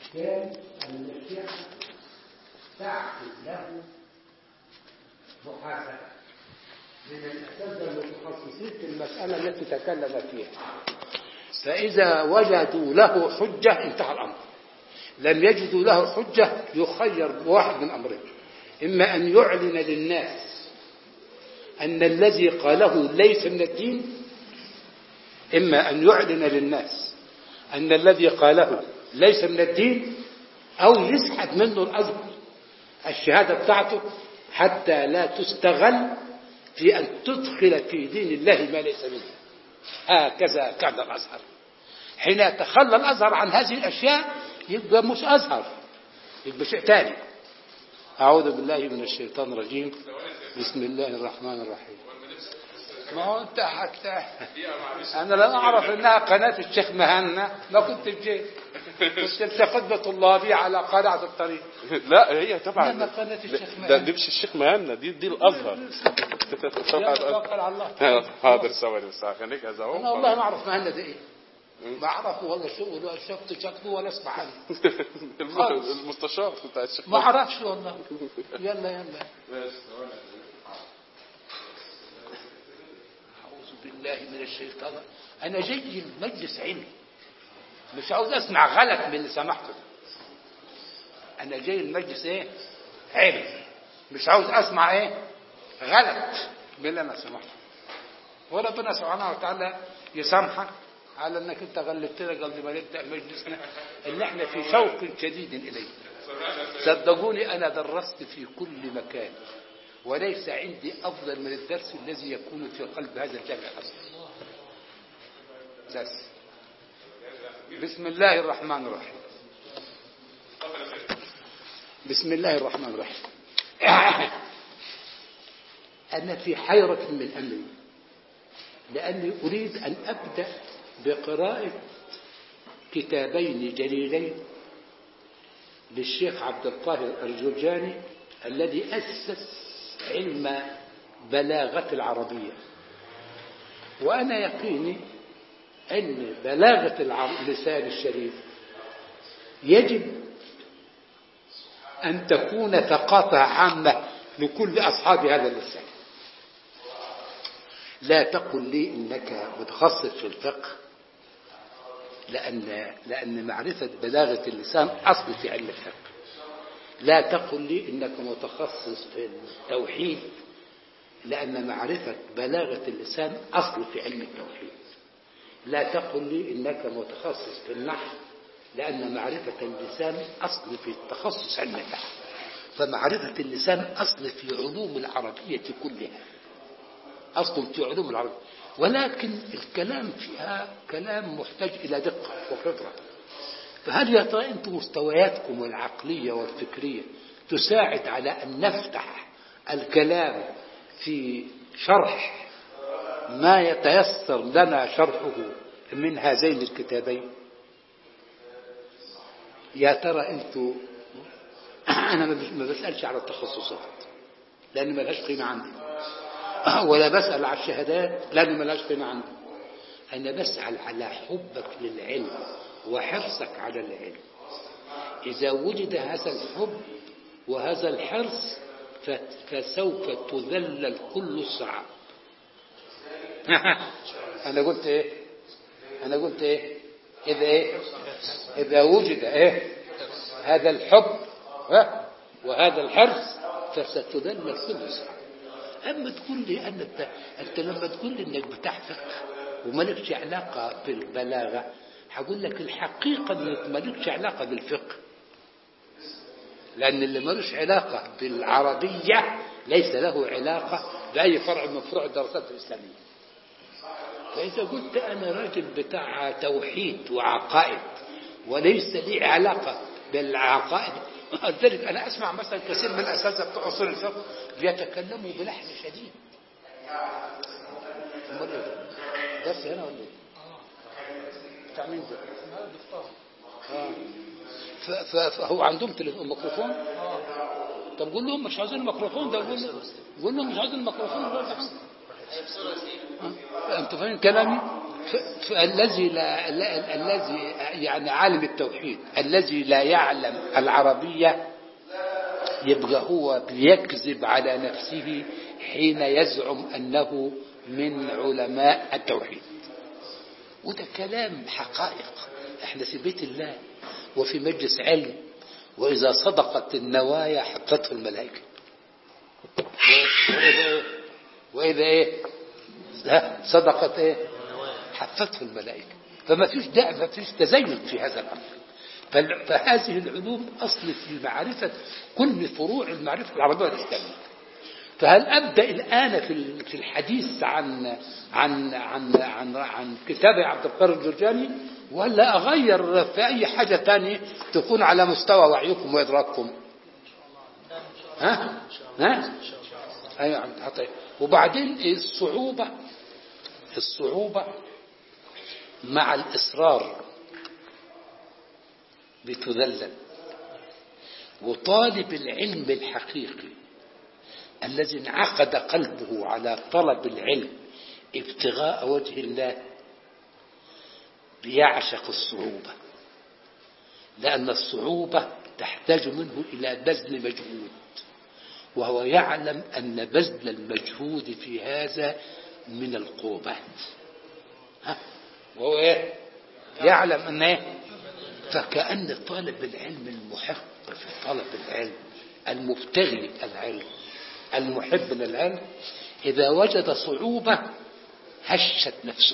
كان أن الشيخ تعقد له محاسبة من الأساتذة المتخصصين في المسألة التي تكلم فيها فإذا وجدوا له حجة انتهى الأمر لم يجدوا له حجة يخير بواحد من أمرين إما أن يعلن للناس أن الذي قاله ليس من الدين إما أن يعلن للناس أن الذي قاله ليس من الدين أو يسحب منه الأزهر الشهادة بتاعته حتى لا تستغل في أن تدخل في دين الله ما ليس منه هكذا كان الأزهر حين يتخلى الأزهر عن هذه الأشياء يبقى مش أزهر يبقى شيء تاني أعوذ بالله من الشيطان الرجيم بسم الله الرحمن الرحيم ما هو انت حتى انا لا اعرف انها قناه الشيخ مهنا ما كنت جيت كنت انت خطبه طلابي على قلعه الطريق لا هي طبعا لما قناه الشيخ ده مهنا دي مش الشيخ مهنا دي دي الازهر يلا توكل على الله حاضر ثواني بس خليك اهو انا والله ما اعرف مهنا ده ايه ما اعرفه ولا شو ولا شفت شكله ولا اسمع عنه الم- المستشار بتاع الشيخ ما اعرفش والله يلا يلا أعوذ بالله من الشيطان أنا جاي المجلس علمي مش عاوز أسمع غلط من اللي سمحته ده. أنا جاي المجلس إيه؟ علم مش عاوز أسمع إيه؟ غلط من اللي أنا سمحته وربنا سبحانه وتعالى يسامحك على انك انت غلبتنا قبل ما نبدا مجلسنا اللي احنا في شوق شديد اليه صدقوني انا درست في كل مكان وليس عندي افضل من الدرس الذي يكون في قلب هذا الجامع اصلا درس بسم الله الرحمن الرحيم بسم الله الرحمن الرحيم انا في حيره من امري لاني اريد ان ابدا بقراءه كتابين جليلين للشيخ عبد القاهر الجرجاني الذي أسس علم بلاغة العربية وأنا يقيني أن بلاغة الع- اللسان الشريف يجب أن تكون ثقافة عامة لكل أصحاب هذا اللسان لا تقل لي إنك متخصص في الفقه لأن لأن معرفة بلاغة اللسان أصل في علم الفقه لا تقل لي إنك متخصص في التوحيد لأن معرفة بلاغة اللسان أصل في علم التوحيد لا تقل لي إنك متخصص في النحو لأن معرفة اللسان أصل في التخصص علم النحو فمعرفة اللسان أصل في علوم العربية كلها أصل في علوم العربية ولكن الكلام فيها كلام محتاج إلى دقة وخبرة فهل يا ترى أنتم مستوياتكم العقلية والفكرية تساعد على أن نفتح الكلام في شرح ما يتيسر لنا شرحه من هذين الكتابين يا ترى أنتم أنا ما بسألش على التخصصات لأن ما لهاش قيمة عندي ولا بسأل على الشهادات لأن ما لهاش قيمة عندي أنا بسأل على حبك للعلم وحرصك على العلم إذا وجد هذا الحب وهذا الحرص ف- فسوف تذلل كل الصعاب أنا قلت إيه أنا قلت إيه إذا إيه إذا وجد إيه هذا الحب ها وهذا الحرص فستذلل كل الصعاب أما تقول لي أن أنت, أنت لما تقول لي أنك بتحفظ ومالكش علاقة بالبلاغة هقول لك الحقيقة أنك مالكش علاقة بالفقه لأن اللي ملوش علاقة بالعربية ليس له علاقة بأي فرع من فروع الدراسات الإسلامية فإذا قلت أنا راجل بتاع توحيد وعقائد وليس لي علاقة بالعقائد لذلك أنا أسمع مثلا كثير من الأساتذة بتوع أصول الفقه بيتكلموا بلحن شديد أمال إيه ده؟ درس هنا ولا إيه؟ بتاع مين ده؟ آه. ف- ف- فهو عندهم تليفون ميكروفون؟ طب قول لهم مش عايزين الميكروفون ده قول لهم قول لهم مش عايزين الميكروفون ده آه. انتوا فاهمين كلامي؟ ف- فالذي لا لا- الذي يعني عالم التوحيد الذي لا يعلم العربية يبقى هو بيكذب على نفسه حين يزعم أنه من علماء التوحيد وده كلام حقائق احنا في بيت الله وفي مجلس علم وإذا صدقت النوايا حطته الملائكة وإذا إيه وإذا إيه ها؟ صدقت إيه حفته الملائكة فما فيش داعي ما فيش تزين في هذا الأمر فال- فهذه العلوم أصل في معرفة كل فروع المعرفة العربية والإسلامية فهل أبدأ الآن في ال- في الحديث عن عن عن عن, عن كتاب عبد القادر الجرجاني ولا أغير في أي حاجة تانية تكون على مستوى وعيكم وإدراككم ها ها أيوة عم تحط- وبعدين الصعوبة الصعوبة مع الإصرار بتذلل وطالب العلم الحقيقي الذي انعقد قلبه على طلب العلم ابتغاء وجه الله بيعشق الصعوبة لأن الصعوبة تحتاج منه إلى بذل مجهود وهو يعلم أن بذل المجهود في هذا من القربات ها؟ وهو إيه؟ يعلم أن إيه؟ فكأن طالب العلم المحق في طلب العلم المبتغي العلم المحب للعلم إذا وجد صعوبة هشت نفسه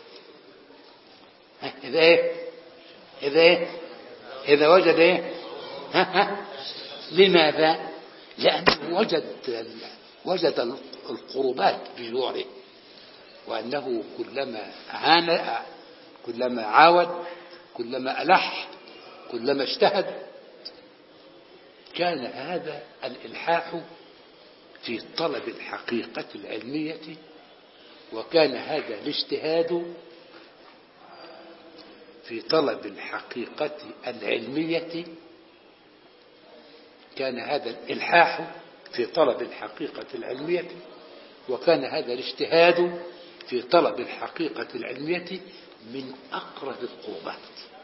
ها؟ إذا إيه إذا إيه إذا وجد إيه ها ها لماذا لأنه وجد وجد القربات بجواره وأنه كلما عانى كلما عاود كلما ألح كلما اجتهد كان هذا الإلحاح في طلب الحقيقة العلمية وكان هذا الاجتهاد في طلب الحقيقة العلمية كان هذا الإلحاح في طلب الحقيقة العلمية وكان هذا الاجتهاد في طلب الحقيقة العلمية من أقرب القربات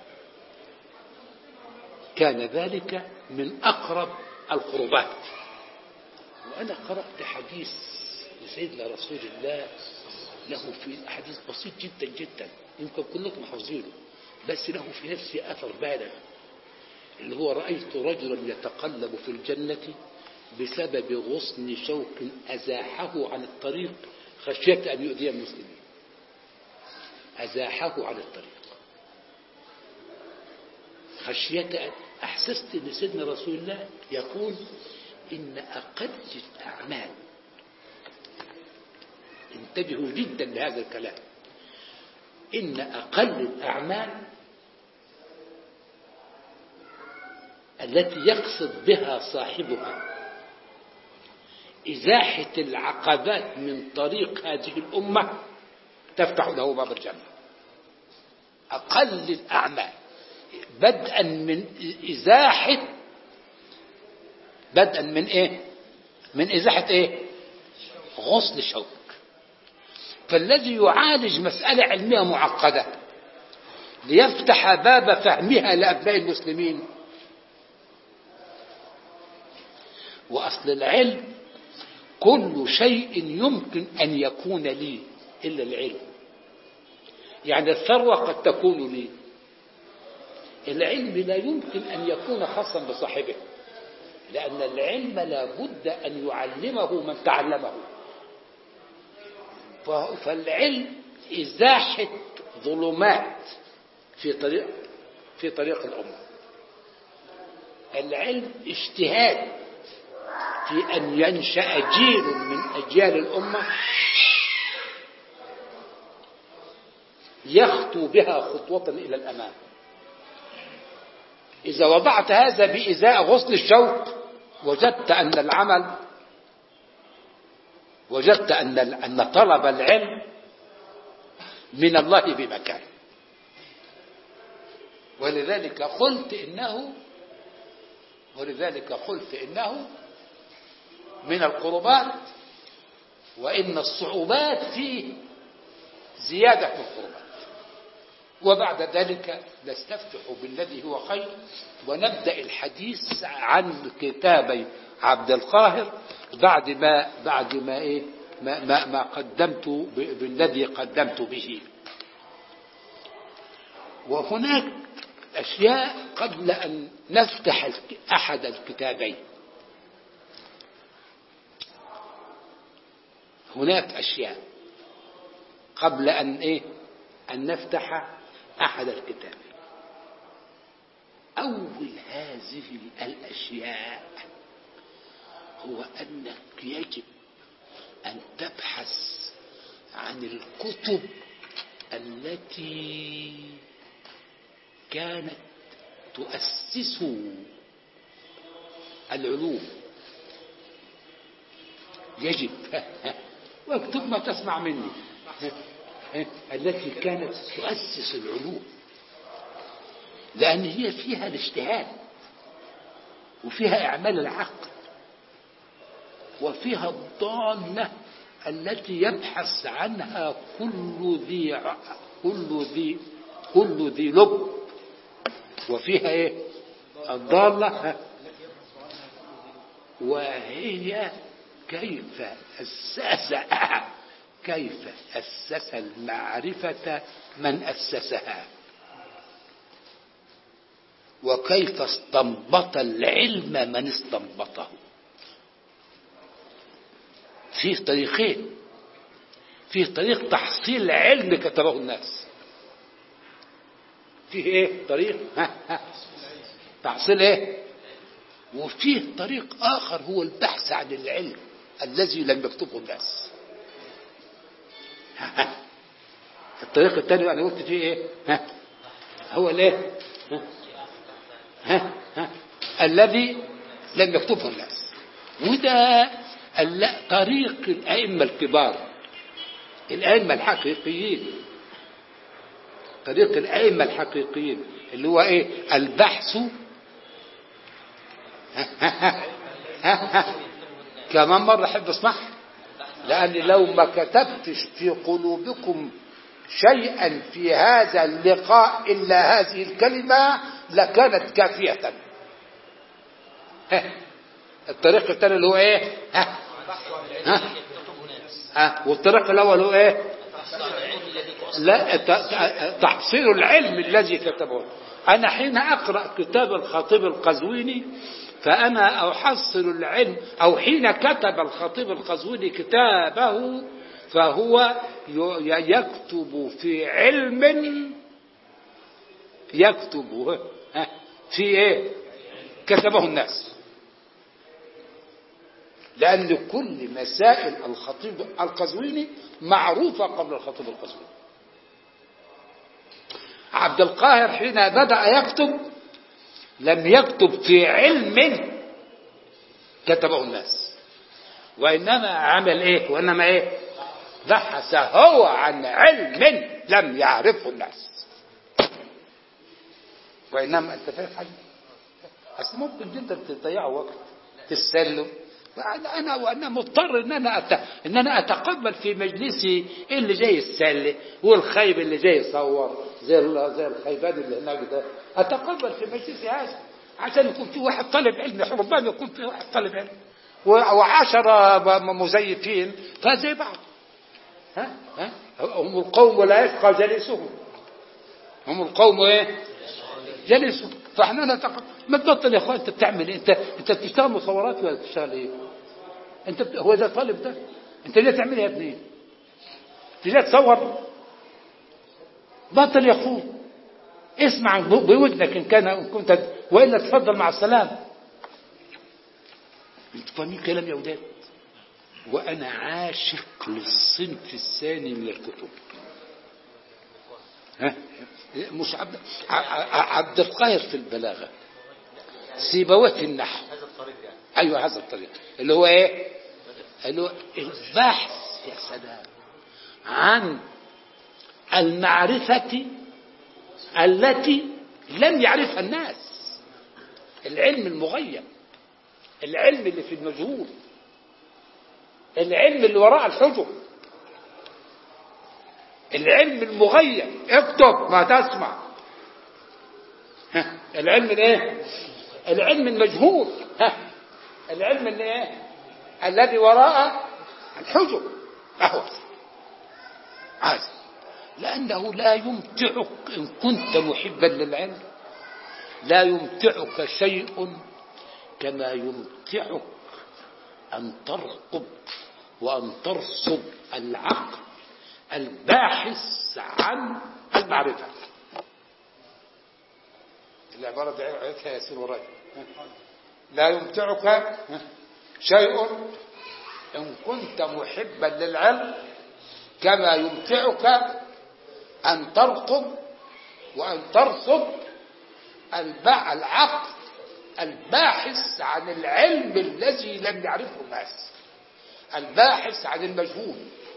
كان ذلك من أقرب القربات وأنا قرأت حديث لسيدنا رسول الله له في حديث بسيط جدا جدا يمكن كلكم حافظينه بس له في نفسي أثر بالغ اللي هو رأيت رجلا يتقلب في الجنة بسبب غصن شوك أزاحه عن الطريق خشية أن يؤذي المسلمين أزاحه عن الطريق خشية أن أحسست أن سيدنا رسول الله يقول إن أقل الأعمال انتبهوا جدا لهذا الكلام إن أقل الأعمال التي يقصد بها صاحبها إزاحة العقبات من طريق هذه الأمة تفتح له باب الجنة أقل الأعمال بدءا من إزاحة بدءا من إيه من إزاحة إيه غصن الشوك فالذي يعالج مسألة علمية معقدة ليفتح باب فهمها لأبناء المسلمين وأصل العلم كل شيء يمكن أن يكون لي إلا العلم يعني الثروة قد تكون لي العلم لا يمكن أن يكون خاصا بصاحبه لأن العلم لا بد أن يعلمه من تعلمه فالعلم إزاحة ظلمات في طريق في طريق الأمة العلم اجتهاد في أن ينشأ جيل من أجيال الأمة يخطو بها خطوة إلى الأمام إذا وضعت هذا بإزاء غصن الشوق وجدت أن العمل وجدت أن أن طلب العلم من الله بمكان ولذلك قلت إنه ولذلك قلت إنه من القربات وإن الصعوبات فيه زيادة في القربات وبعد ذلك نستفتح بالذي هو خير ونبدأ الحديث عن كتابي عبد القاهر بعد ما بعد ما ايه ما ما, ما قدمت ب- بالذي قدمت به وهناك أشياء قبل أن نفتح الك- أحد الكتابين هناك أشياء قبل أن إيه أن نفتح أحد الكتابين أول هذه الأشياء هو أنك يجب أن تبحث عن الكتب التي كانت تؤسس العلوم يجب واكتب ما تسمع مني التي كانت تؤسس العلوم لأن هي فيها الاجتهاد وفيها إعمال العقل وفيها الضالة التي يبحث عنها كل ذي ع- كل ذي كل ذي لب وفيها ايه الضالة ها؟ وهي كيف أسس كيف أسس المعرفة من أسسها وكيف استنبط العلم من استنبطه فيه طريقين فيه طريق تحصيل علم كتبه الناس فيه ايه طريق ها ها تحصيل ايه وفيه طريق اخر هو البحث عن العلم الذي لم يكتبه الناس ها ها. الطريق الثاني انا قلت فيه ايه ها هو الايه ها ها ها الذي لم يكتبه الناس وده ال- طريق الأئمة الكبار الأئمة الحقيقيين طريق الأئمة الحقيقيين اللي هو إيه البحث ها ها ها ها. كمان مرة أحب أسمعها لأن لو ما كتبتش في قلوبكم شيئا في هذا اللقاء إلا هذه الكلمة لكانت كافية ها. الطريق الثاني اللي هو ايه ها ها ها والطريق الاول هو ايه لا ت- ت- تحصيل العلم الذي كتبه انا حين اقرا كتاب الخطيب القزويني فانا احصل العلم او حين كتب الخطيب القزويني كتابه فهو ي- يكتب في علم يكتب ها، في ايه كتبه الناس لأن كل مسائل الخطيب القزويني معروفة قبل الخطيب القزويني عبد القاهر حين بدأ يكتب لم يكتب في علم كتبه الناس وإنما عمل إيه وإنما إيه بحث هو عن علم لم يعرفه الناس وإنما أنت فاهم حاجة أصل ممكن جدا تضيعوا وقت تتسلوا فأنا أنا وأنا مضطر إن أنا أت... إن أنا أتقبل في مجلسي اللي جاي يتسلى والخيب اللي جاي يصور زي ال... زي الخيبان اللي هناك ده أتقبل في مجلسي هذا عشان يكون في واحد طالب علم ربما يكون في واحد طالب علم و... وعشرة م- مزيفين فزي بعض ها ها هم القوم ولا يشقى جليسهم هم القوم ايه جلسوا فاحنا نتق... ما تبطل يا اخوان انت بتعمل ايه انت انت بتشتغل مصورات ولا بتشتغل ايه انت بت... هو ده طالب ده انت ليه تعمل ايه يا ابني انت ليه تصور بطل يا اخوي اسمع بودنك ان كان ان كنت والا تفضل مع السلامه انتوا فاهمين كلام يا ولاد وانا عاشق للصنف الثاني من الكتب ها مش عبد ع- ع- عبد القاهر في البلاغه سيبويه في النحو هذا الطريق يعني ايوه هذا الطريق اللي هو ايه اللي هو البحث يا سلام عن المعرفة التي لم يعرفها الناس العلم المغيب العلم اللي في المجهول العلم اللي وراء الحجر العلم المغيب اكتب ما تسمع ها العلم الايه العلم المجهول ها العلم الايه الذي وراء الحجب اهو هذا لانه لا يمتعك ان كنت محبا للعلم لا يمتعك شيء كما يمتعك ان ترقب وان ترصد العقل الباحث عن المعرفه العبارة دي عيتها ياسين وراي لا يمتعك شيء إن كنت محبا للعلم كما يمتعك أن ترقب وأن ترصد البع العقل الباحث عن العلم الذي لم يعرفه الناس الباحث عن المجهول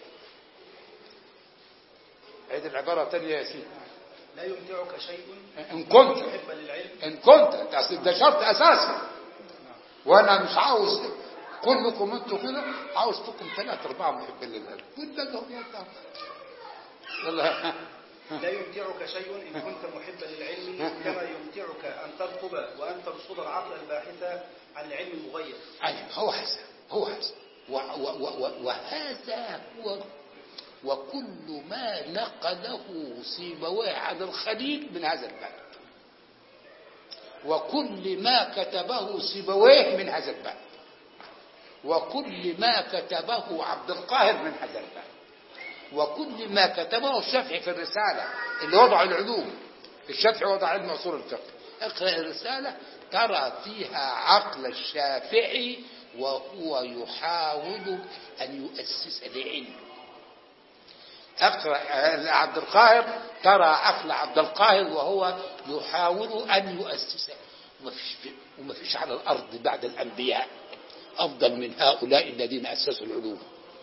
عيد العبارة تانية يا ياسين لا يمتعك شيء إن كنت محبا للعلم ان كنت أصل ده شرط اساسي وانا مش عاوز كلكم انتوا كده عاوز فيكم ثلاثة أربعة محبين للعلم ودقهم يا ترى. يلا لا يمتعك شيء إن كنت محبا للعلم كما يمتعك أن ترقب وأن ترصد العقل الباحث عن العلم المغيب أيوة هو هذا هو هذا و- و- و- و- وهذا هو وكل ما نقله سيبويه عن الخليل من هذا الباب وكل ما كتبه سيبويه من هذا الباب وكل ما كتبه عبد القاهر من هذا الباب وكل ما كتبه الشافعي في الرسالة اللي وضع العلوم الشافعي وضع علم أصول الفقه اقرأ الرسالة ترى فيها عقل الشافعي وهو يحاول أن يؤسس لعلم اقرأ عبد القاهر ترى عقل عبد القاهر وهو يحاول أن يؤسس وما فيش وما فيش على الأرض بعد الأنبياء أفضل من هؤلاء الذين أسسوا العلوم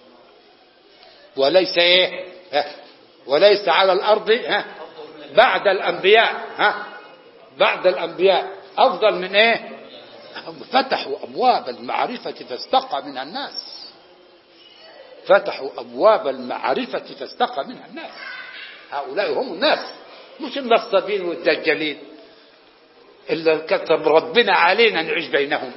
وليس إيه ها وليس على الأرض ها بعد الأنبياء ها بعد الأنبياء أفضل من إيه هم فتحوا أبواب المعرفة فاستقى منها الناس فتحوا أبواب المعرفة فاستقى منها الناس هؤلاء هم الناس مش النصابين والدجالين إلا كتب ربنا علينا نعيش بينهم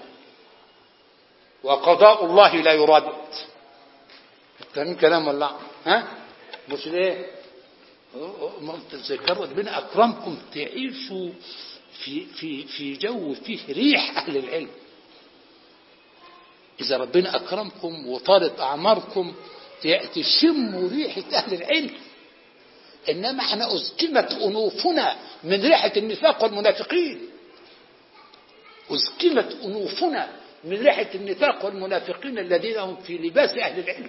وقضاء الله لا يرد فاهمين كلام ولا ها مش ليه ما تذكر ربنا اكرمكم تعيشوا في في في جو فيه ريح اهل العلم اذا ربنا اكرمكم وطالت اعماركم تشموا ريحه اهل العلم انما احنا ازكمت انوفنا من ريحه النفاق والمنافقين ازكمت انوفنا من ريحه النفاق والمنافقين الذين هم في لباس اهل العلم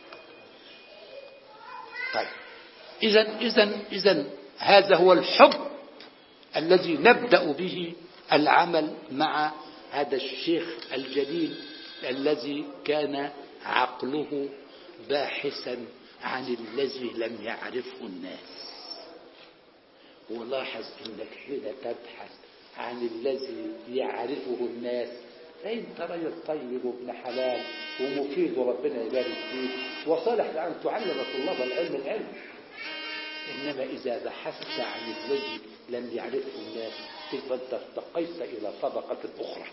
طيب اذا اذا اذا هذا هو الحب الذي نبدا به العمل مع هذا الشيخ الجليل الذي كان عقله باحثا عن الذي لم يعرفه الناس ولاحظ انك حين تبحث عن الذي يعرفه الناس فانت رجل طيب وابن حلال ومفيد وربنا يبارك فيك وصالح لان تعلم طلاب العلم العلم انما اذا بحثت عن الذي لم يعرفه الناس تبقى انت ارتقيت الى طبقه اخرى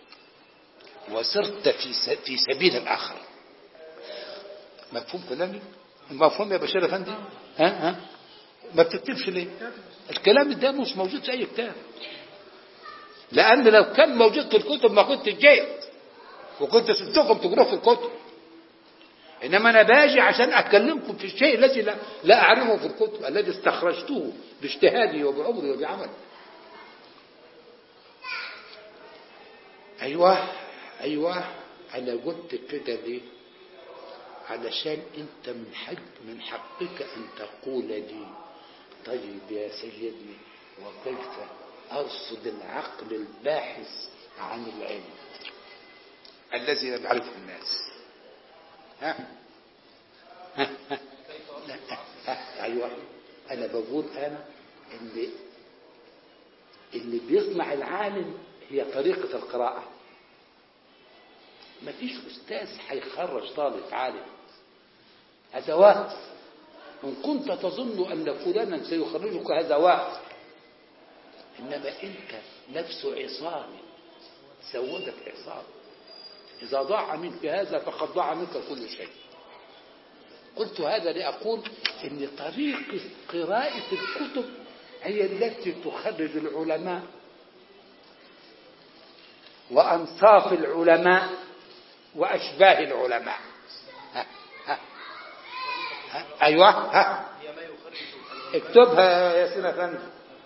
وسرت في س- في سبيل الاخر مفهوم كلامي مفهوم يا بشير افندي ها ها ما بتكتبش ليه الكلام ده مش موجود في اي كتاب لان لو كان موجود في الكتب ما كنت جيت وكنت سبتكم تقروه في الكتب انما انا باجي عشان اكلمكم في الشيء الذي لا, لا اعرفه في الكتب الذي استخرجته باجتهادي وبعمري وبعملي ايوه ايوه انا قلت كده ليه علشان انت من حق من حقك ان تقول لي طيب يا سيدي وكيف ارصد العقل الباحث عن العلم الذي لم يعرفه الناس ها ها ها لا ها ايوه انا بقول انا ان اللي بيصنع العالم هي طريقه القراءه مفيش استاذ هيخرج طالب عالم ادوات إن كنت تظن أن فلانا سيخرجك هذا واقع إنما أنت نفس عصام سودك عصام إذا ضاع منك هذا فقد ضاع منك كل شيء قلت هذا لأقول إن طريقة قراءة الكتب هي التي تخرج العلماء وأنصاف العلماء وأشباه العلماء ها ها ها أيوة ها هي ما يخرج اكتبها يا سيدنا فندم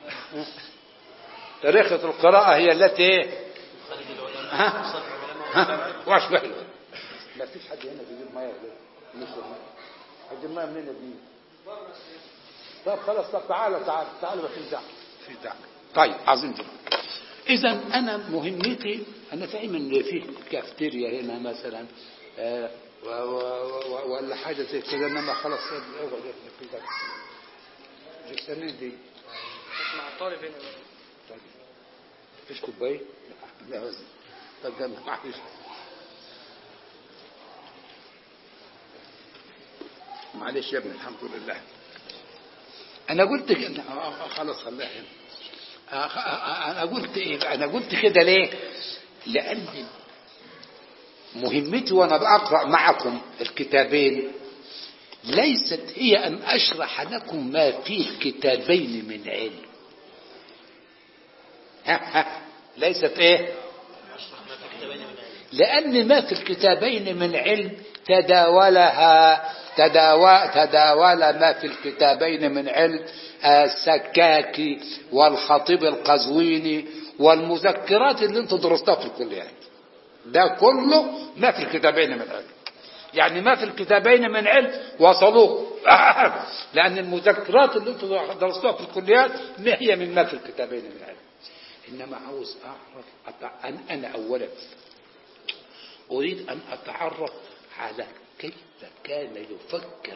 طريقة القراءة هي التي ايه؟ ها ها واشبه له. ما فيش حد هنا بيجيب ميه ولا إيه؟ نشرب ميه هتجيب ميه منين يا ابني؟ طب خلاص طب تعالى تعالى تعالى ما فيش داعي في داعي طيب عظيم جدا اذا انا مهمتي انا فاهم ان في كافتيريا هنا مثلا آه، و- و- و- ولا حاجه زي كده انما خلاص اقعد يا ابني في داعي. جسمين دي مع الطالب هنا طيب فيش كوبايه؟ لا بس طب ده معلش معلش يا ابني الحمد لله انا قلت ك- آه، آه، خلاص خليها هنا آه، آه، آه، انا قلت ايه انا قلت كده ليه لان مهمتي وانا بقرا معكم الكتابين ليست هي ان اشرح لكم ما في الكتابين من علم ها ها ليست ايه لأن ما في الكتابين من علم تداولها تداول, تداول ما في الكتابين من علم السكاكي والخطيب القزويني والمذكرات اللي انتم درستوها في الكليات ده كله ما في الكتابين من علم يعني ما في الكتابين من علم وصلوه لأن المذكرات اللي انتم درستوها في الكليات ما هي من ما في الكتابين من علم إنما عاوز أعرف أتع- أن أنا أولا أريد أن أتعرف على كيف كان يفكر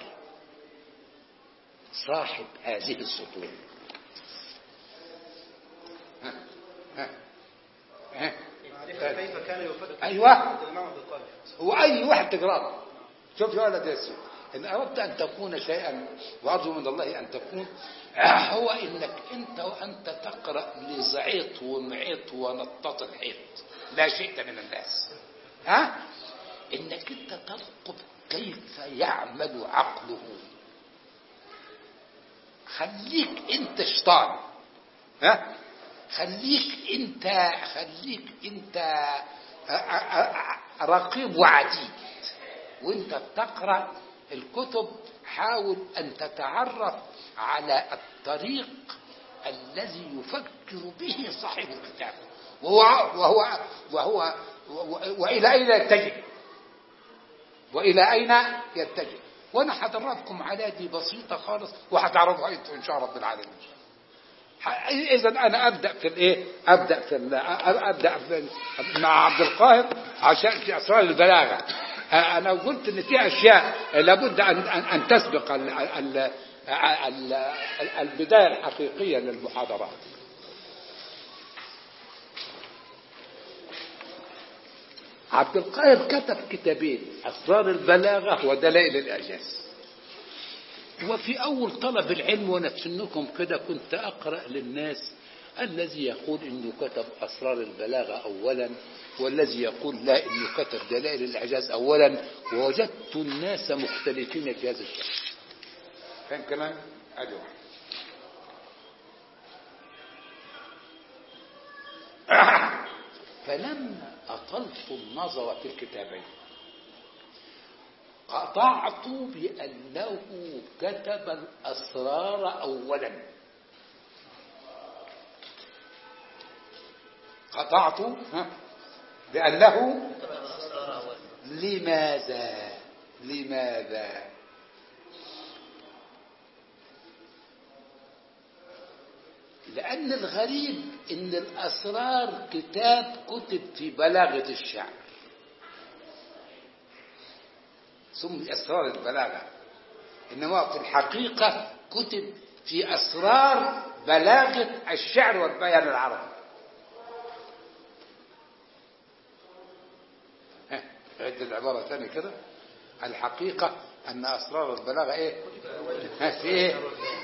صاحب هذه السطور ها ها ها معرفة كيف كان يفكر أيوة. عبد المنعم عبد القادر هو أي واحد تقرأ شوف يا ولد ياسر إن أردت أن تكون شيئا وأرجو من الله أن تكون هو إنك أنت وأنت تقرأ لزعيط ومعيط ونطاط الحيط لا شئت من الناس ها إنك أنت ترقب كيف يعمل عقله خليك أنت شيطان ها خليك أنت خليك أنت ا- ا- ا- رقيب وعتيد وانت بتقرا الكتب حاول ان تتعرف على الطريق الذي يفكر به صاحب الكتاب وهو وهو وهو و- والى اين يتجه والى اين يتجه وانا هدربكم على دي بسيطه خالص وهتعرفوا انتوا ان شاء رب العالمين اذا انا ابدا في الايه ابدا في ال- ابدا في مع عبد القاهر عشان في اسرار البلاغه انا قلت ان في اشياء لابد ان ان, أن تسبق ال ال ال ال البدايه الحقيقيه للمحاضرات عبد القاهر كتب كتابين اسرار البلاغه ودلائل الاعجاز وفي أول طلب العلم وأنا في سنكم كده كنت أقرأ للناس الذي يقول إنه كتب أسرار البلاغة أولا والذي يقول لا إنه كتب دلائل الإعجاز أولا ووجدت الناس مختلفين في هذا الشيء فاهم كمان؟ أدي واحد فلما أطلت النظر في الكتابين قطعت بأنه كتب الأسرار أولا قطعت ها، بأنه لماذا لماذا لأن الغريب إن الأسرار كتاب كتب في بلاغة الشعر سمي أسرار البلاغة إنما في الحقيقة كتب في أسرار بلاغة الشعر والبيان العربي ها، عد العبارة ثانية كده الحقيقة أن أسرار البلاغة إيه؟ ها، في إيه؟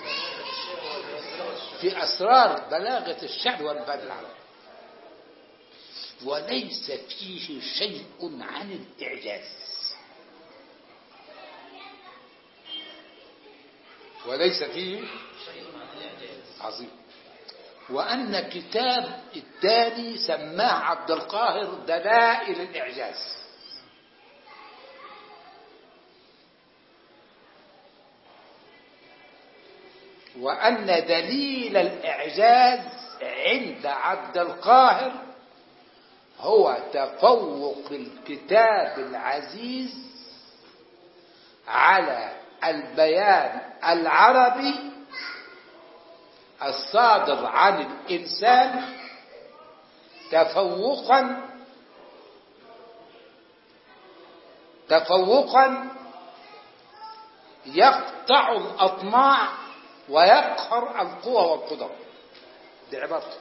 في أسرار بلاغة الشعر والبدع وليس فيه شيء عن الإعجاز وليس فيه عظيم وأن كتاب التالي سماه عبد القاهر دلائل الإعجاز وأن دليل الإعجاز عند عبد القاهر هو تفوق الكتاب العزيز على البيان العربي الصادر عن الإنسان تفوقا تفوقا يقطع الأطماع ويقهر القوى والقدر دي عبارته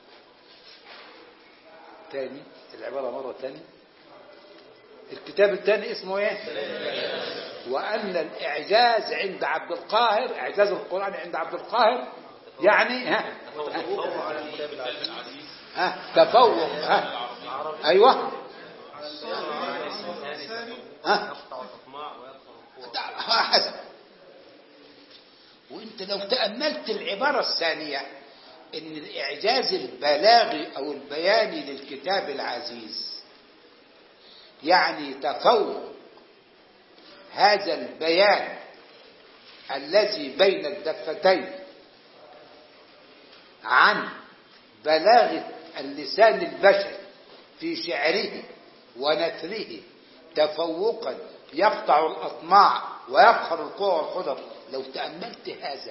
تاني العبارة مرة تاني الكتاب الثاني اسمه ايه وأن الإعجاز عند عبد القاهر إعجاز القرآن عند عبد القاهر يعني ها ها تفوق ها أيوه ها حسب وانت لو تأملت العبارة الثانية ان الاعجاز البلاغي او البياني للكتاب العزيز يعني تفوق هذا البيان الذي بين الدفتين عن بلاغة اللسان البشري في شعره ونثره تفوقا يقطع الأطماع ويقهر القوى والقدر لو تأملت هذا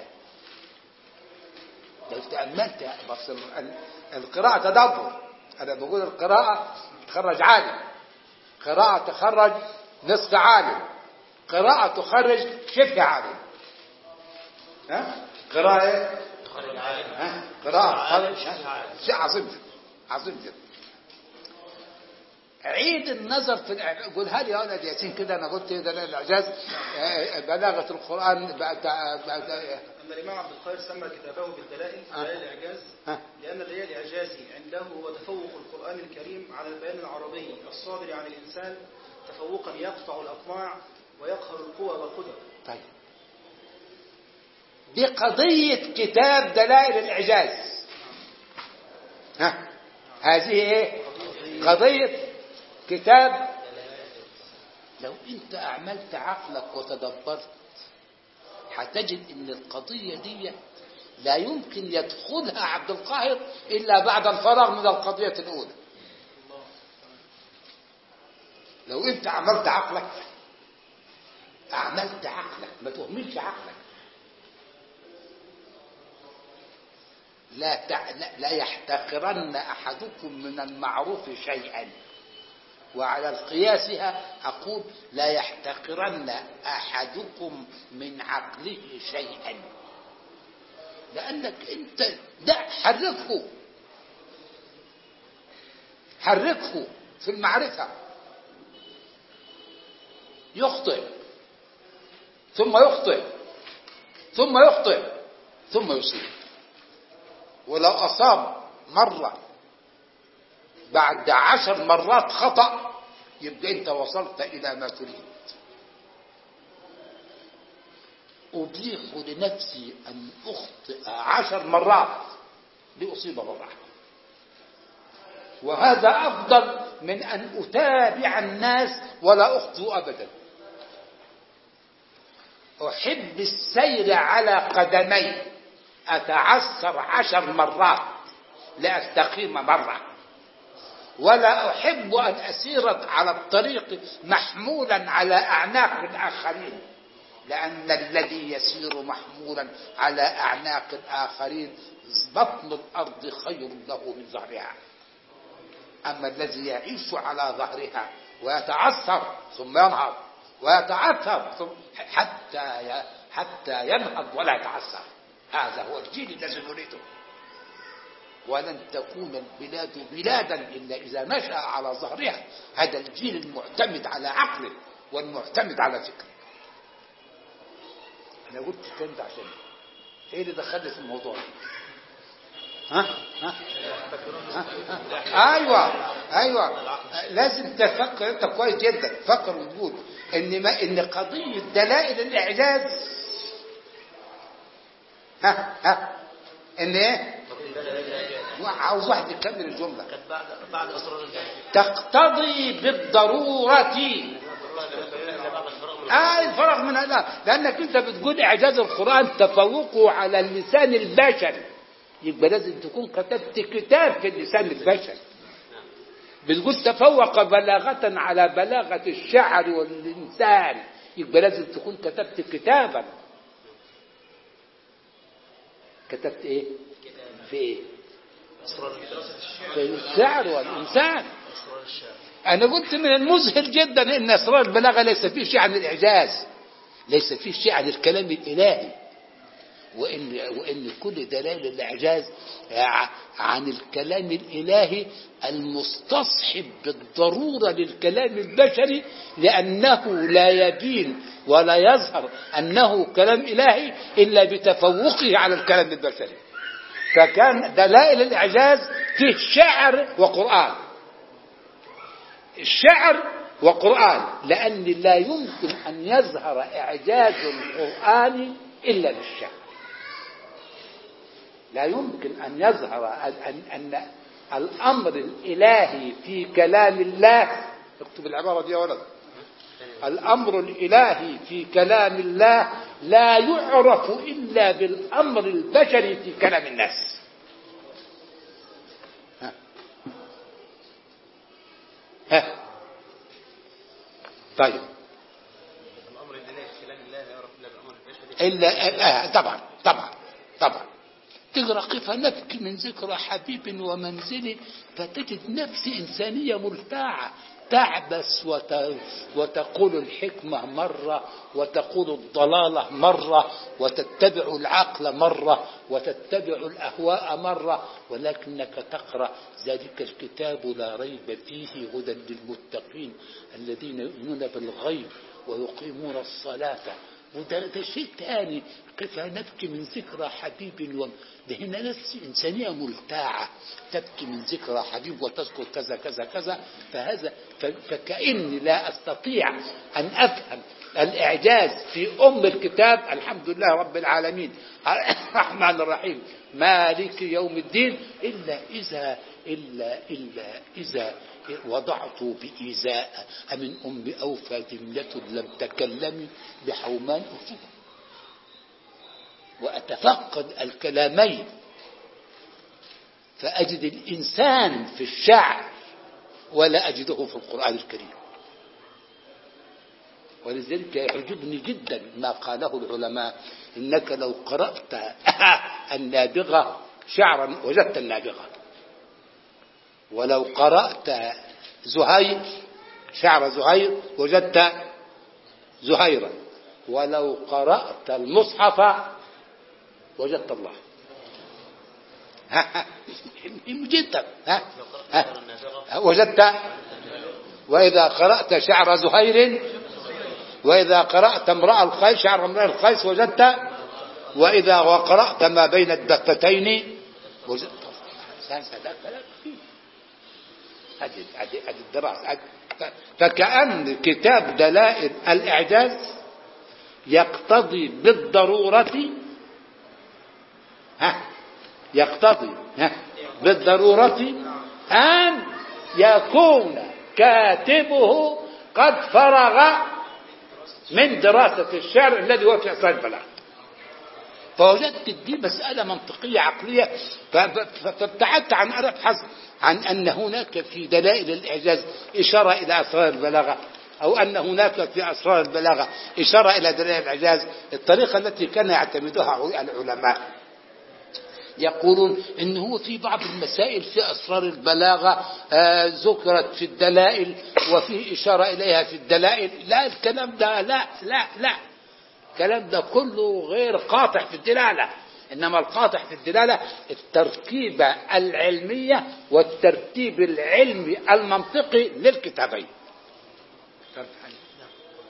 لو تأملت بس ال- القراءة تدبر أنا بقول القراءة تخرج عالم قراءة تخرج نصف عالم قراءة تخرج شبه عالم ها قراءة إيه؟ ها قراءة تخرج شيء عظيم جدا عظيم جدا عيد النظر في الإعجاز قول هل يا ولد ياسين كده انا قلت ده الاعجاز آه، بلاغه القران بعد بعد أن الإمام عبد القاهر سمى كتابه بالدلائل آه. دلائل الإعجاز ها لأن دليل الإعجاز عنده هو تفوق القرآن الكريم على البيان العربي الصادر عن الإنسان تفوقا يقطع الأطماع ويقهر القوى والقدر طيب دي قضية كتاب دلائل الإعجاز ها هذه إيه قضية كتاب لو أنت أعملت عقلك وتدبرت هتجد أن القضية دي لا يمكن يدخلها عبد القاهر إلا بعد الفراغ من القضية الأولى لو أنت عملت عقلك أعملت عقلك ما تهملش عقلك لا تع... لا- لا يحتقرن أحدكم من المعروف شيئا وعلى القياسها أقول لا يحتقرن أحدكم من عقله شيئا لأنك أنت دع حركه حركه في المعرفة يخطئ ثم يخطئ ثم يخطئ ثم يصيب ولو أصاب مرة بعد عشر مرات خطأ يبقى أنت وصلت إلى ما تريد أبيح لنفسي أن أخطئ عشر مرات لأصيب مرة وهذا أفضل من أن أتابع الناس ولا أخطئ أبدا أحب السير على قدمي أتعثر عشر مرات لأستقيم مرة ولا أحب أن أسير على الطريق محمولا على أعناق الآخرين لأن الذي يسير محمولا على أعناق الآخرين بطن الأرض خير له من ظهرها أما الذي يعيش على ظهرها ويتعثر ثم ينهض ويتعثر ثم حتى ي- حتى ينهض ولا يتعثر هذا هو الجيل الذي نريده ولن تكون البلاد بلادا إلا إذا نشأ على ظهرها هذا الجيل المعتمد على عقله والمعتمد على ذكرك انا قلت الكلام ده عشان ايه اللي دخلني في الموضوع ده؟ ها ها ها؟ ها؟ ايوه ايوه لازم تفكر انت كويس جدا فكر وتقول ان ما ان قضيه دلائل الاعجاز ها ها ان ايه عاوز واحد يكمل الجمله كانت بعد بعد اسرار الجاهليه تقتضي بالضروره آه الفرق من هذا لأنك أنت بتقول إعجاز القرآن تفوقه على اللسان البشري يبقى لازم تكون كتبت كتاب في اللسان البشري بتقول تفوق بلاغة على بلاغة الشعر والإنسان يبقى لازم تكون كتبت كتابا كتبت إيه؟ في إيه؟ اسرار الجاهليه في الشعر والإنسان اسرار الشعر أنا قلت من المذهل جدا إن أسرار البلاغة ليس فيه شيء عن الإعجاز ليس فيه شيء عن الكلام الإلهي وإن وإن كل دلائل الإعجاز ع- عن الكلام الإلهي المستصحب بالضرورة للكلام البشري لأنه لا يبين ولا يظهر أنه كلام إلهي إلا بتفوقه على الكلام البشري فكان دلائل الإعجاز فيه شعر وقرآن الشعر وقرآن لأن لا يمكن أن يظهر إعجاز القرآن إلا بالشعر لا يمكن أن يظهر أن, أن الأمر الإلهي في كلام الله اكتب العبارة دي يا ولد الأمر الإلهي في كلام الله لا يعرف إلا بالأمر البشري في كلام الناس ها. ها. طيب الامر الالهي في كلام الله لا يعرف الا بالامر البشري إلا آه طبعا طبعا طبعا تقرأ قف نبكي من ذكرى حبيب ومنزلي فتجد نفس إنسانية مرتاعة تعبس وت... وتقول الحكمة مرة وتقول الضلالة مرة وتتبع العقل مرة وتتبع الأهواء مرة ولكنك تقرأ ذلك الكتاب لا ريب فيه هدى للمتقين الذين يؤمنون بالغيب ويقيمون الصلاة وده ده شيء تاني كيف نبكي من ذكرى حبيب و... ده هنا نفس إنسانية ملتاعة تبكي من ذكرى حبيب وتذكر كذا كذا كذا فهذا ف... فكأني لا أستطيع أن أفهم الإعجاز في أم الكتاب الحمد لله رب العالمين الرحمن الرحيم مالك يوم الدين إلا إذا إلا إلا إذا وضعت بإيذاء أمن أم أوفى ذمة لم تكلمي بحومان أفوه وأتفقد الكلامين فأجد الإنسان في الشعر ولا أجده في القرآن الكريم ولذلك يعجبني جدا ما قاله العلماء إنك لو قرأت النابغة شعرا وجدت النابغة ولو قرأت زهير شعر زهير وجدت زهيرا ولو قرأت المصحف وجدت الله ها مهم جدا ها ها وجدت وإذا قرأت شعر زهير وإذا قرأت امرأة الخيس شعر امرأة الخيس وجدت وإذا قرأت ما بين الدفتين وجدت هذا كلام كثير هذه هذه هذه الدراسة فكأن كتاب دلائل الإعجاز يقتضي بالضرورة ها يقتضي ها بالضرورة أن يكون كاتبه قد فرغ من دراسة الشعر الذي هو في أسرار البلاغة فوجدت دي مسألة منطقية عقلية فابتعدت عن أن أبحث عن أن هناك في دلائل الإعجاز إشارة إلى أسرار البلاغة أو أن هناك في أسرار البلاغة إشارة إلى دلائل الإعجاز الطريقة التي كان يعتمدها العلماء يقولون ان هو في بعض المسائل في اسرار البلاغه آه ذكرت في الدلائل وفي اشاره اليها في الدلائل لا الكلام ده لا لا لا الكلام ده كله غير قاطع في الدلاله انما القاطع في الدلاله التركيبه العلميه والترتيب العلمي المنطقي للكتابين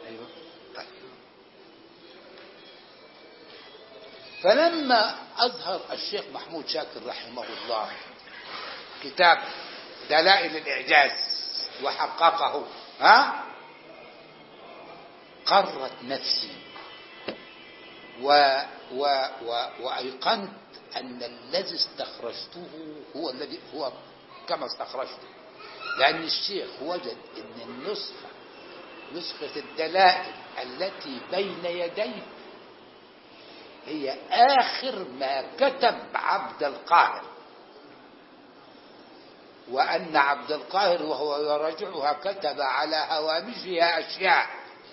فلما أظهر الشيخ محمود شاكر رحمه الله كتاب دلائل الإعجاز وحققه ها قرت نفسي و و و وأيقنت أن الذي استخرجته هو الذي هو كما استخرجته لأن الشيخ وجد أن النسخة نسخة الدلائل التي بين يديه هي آخر ما كتب عبد القاهر وأن عبد القاهر وهو يراجعها كتب على هوامشها أشياء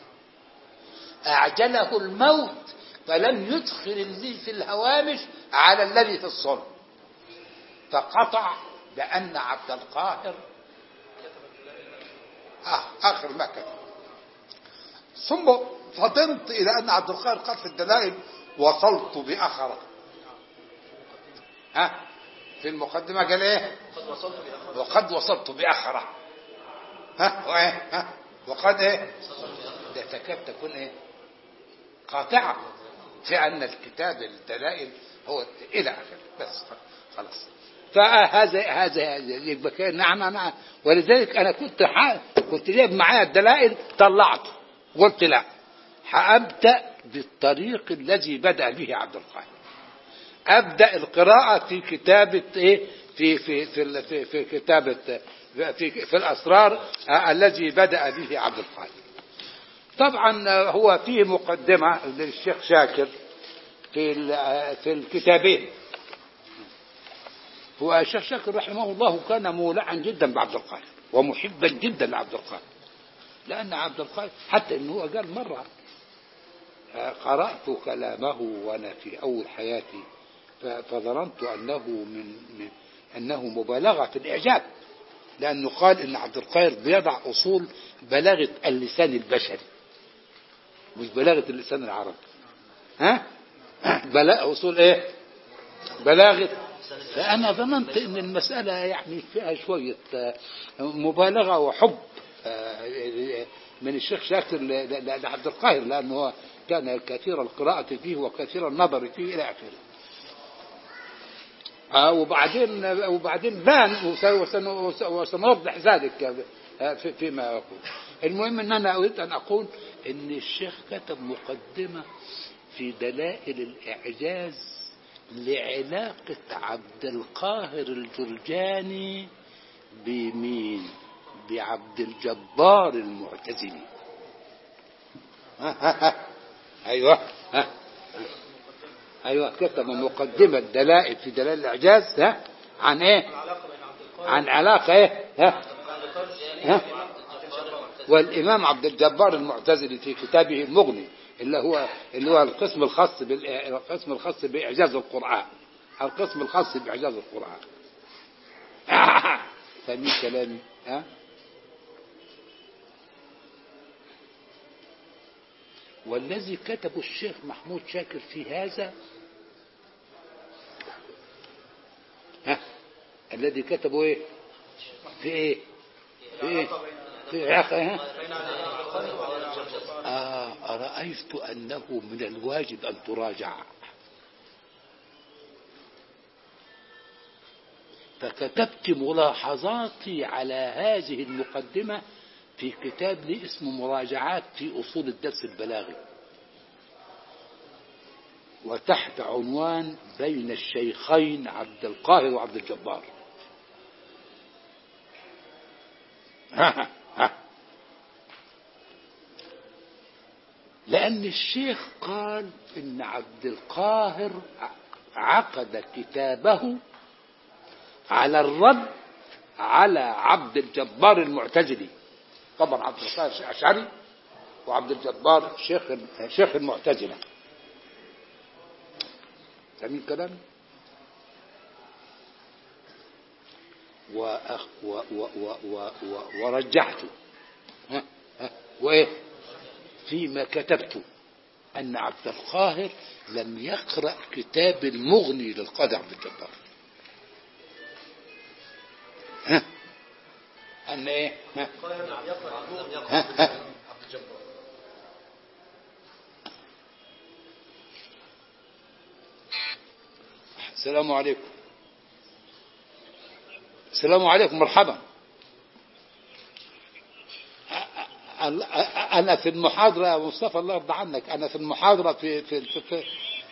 أعجله الموت فلم يدخل الذي في الهوامش على الذي في الصلب فقطع بأن عبد القاهر آه آخر ما كتب ثم فطنت إلى أن عبد القاهر قال في الدلائل وصلت بأخرة ها في المقدمة قال إيه قد وصلت بأخر وقد وصلت بأخرة ها وإيه ها وقد إيه ده تكاد تكون إيه قاطعة في أن الكتاب الدلائل هو إلى آخره بس خلاص فهذا هذا هذا يبقى كان- نعم نعم ولذلك أنا كنت ح... كنت جايب معايا الدلائل طلعته قلت لا هأبدأ بالطريق الذي بدأ به عبد القاهر أبدأ القراءة في كتابة إيه في في في ال- في, في كتابة في في الأسرار آه، الذي بدأ به عبد القاهر طبعا آه، هو فيه مقدمة للشيخ شاكر في ال- آه، في الكتابين هو الشيخ شاكر رحمه الله كان مولعا جدا بعبد القاهر ومحبا جدا لعبد القاهر لأن عبد القاهر حتى أنه هو قال مرة آه، قرأت كلامه وأنا في أول حياتي ف- فظننت أنه من من- أنه مبالغة في الإعجاب لأنه قال إن عبد القاهر بيضع أصول بلاغة اللسان البشري مش بلاغة اللسان العربي ها بلاغ أصول إيه بلاغة فأنا ظننت أن المسألة يعني فيها شوية آه، مبالغة وحب آه، من الشيخ شاكر ل- ل- لعبد القاهر لأنه هو كان كثير القراءة فيه وكثير النظر فيه إلى آخره آه، وبعدين وبعدين بان وس- وسن- وس- وسنوضح ذلك آه، في- فيما يقول المهم ان انا اريد ان اقول ان الشيخ كتب مقدمه في دلائل الاعجاز لعلاقه عبد القاهر الجرجاني بمين بعبد الجبار المعتزلي ها ها ها ايوه ها ايوه كتب مقدمه دلائل في دلائل الاعجاز ها عن ايه العلاقة بين عبد القادر عن علاقه ايه ها عبد القادر ها؟ عبد الجبار والامام عبد الجبار المعتزلي في كتابه المغني اللي هو اللي هو القسم الخاص بال القسم الخاص باعجاز القران القسم الخاص باعجاز القران فاهمين كلامي ها والذي كتبه الشيخ محمود شاكر في هذا ها الذي كتبه ايه في ايه في ايه في علاقة ها بين عبد القادر وبين عبد الجبار آه أرأيت أنه من الواجب أن تراجع فكتبت ملاحظاتي على هذه المقدمة في كتاب لي اسمه مراجعات في أصول الدرس البلاغي وتحت عنوان بين الشيخين عبد القاهر وعبد الجبار ها ها لأن الشيخ قال إن عبد القاهر عقد كتابه على الرد على عبد الجبار المعتزلي طبعا عبد القاهر أشعري وعبد الجبار شيخ شيخ المعتزلة فاهمين كلامي؟ وأخ و و و و و ورجحته ها ها وإيه؟ فيما كتبت أن عبد القاهر لم يقرأ كتاب المغني للقاضي عبد الجبار ها أن إيه ها القاهر لم يقرأ المغني ها ها عبد الجبار. 啊 آه، السلام عليكم السلام عليكم مرحبا أ- أ- أ- أنا في المحاضرة يا مصطفى الله يرضى عنك أنا في المحاضرة في في, في, في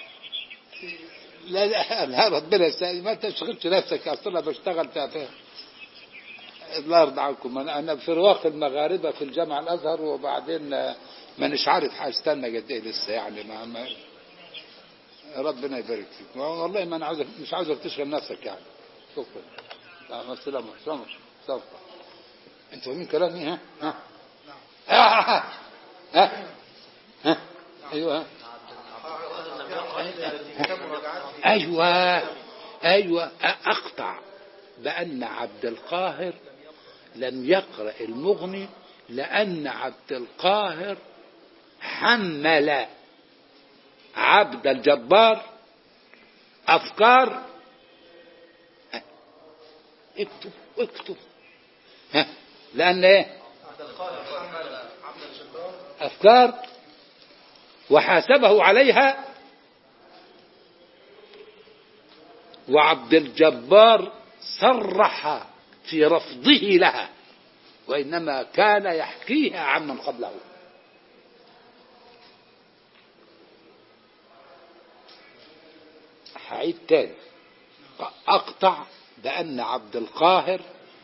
لا لا لا ربنا يسهل ما تشغلش نفسك أصلا أنا بشتغل في, في الله يرضى عنكم أنا أنا في رواق المغاربة في الجامعة الأزهر وبعدين آه، مانيش عارف هستنى قد إيه لسه يعني ما, ما ربنا يبارك فيك والله ما أنا عاوزك مش عاوزك تشغل نفسك يعني شكرا مع السلامة سلام سلام أنتوا فاهمين كلامي ها ها ها ها ها أيوه ها كتاب مراجعات في أيوة أيوة أقطع بأن عبد القاهر لم يقرأ المغني لأن عبد القاهر حمل عبد الجبار أفكار اكتب اكتب ها لأن إيه عبد القاهر محمد عبد الجبار أفكار وحاسبه عليها وعبد الجبار صرح في رفضه لها وإنما كان يحكيها عمن قبله هعيد تاني أقطع بأن عبد القاهر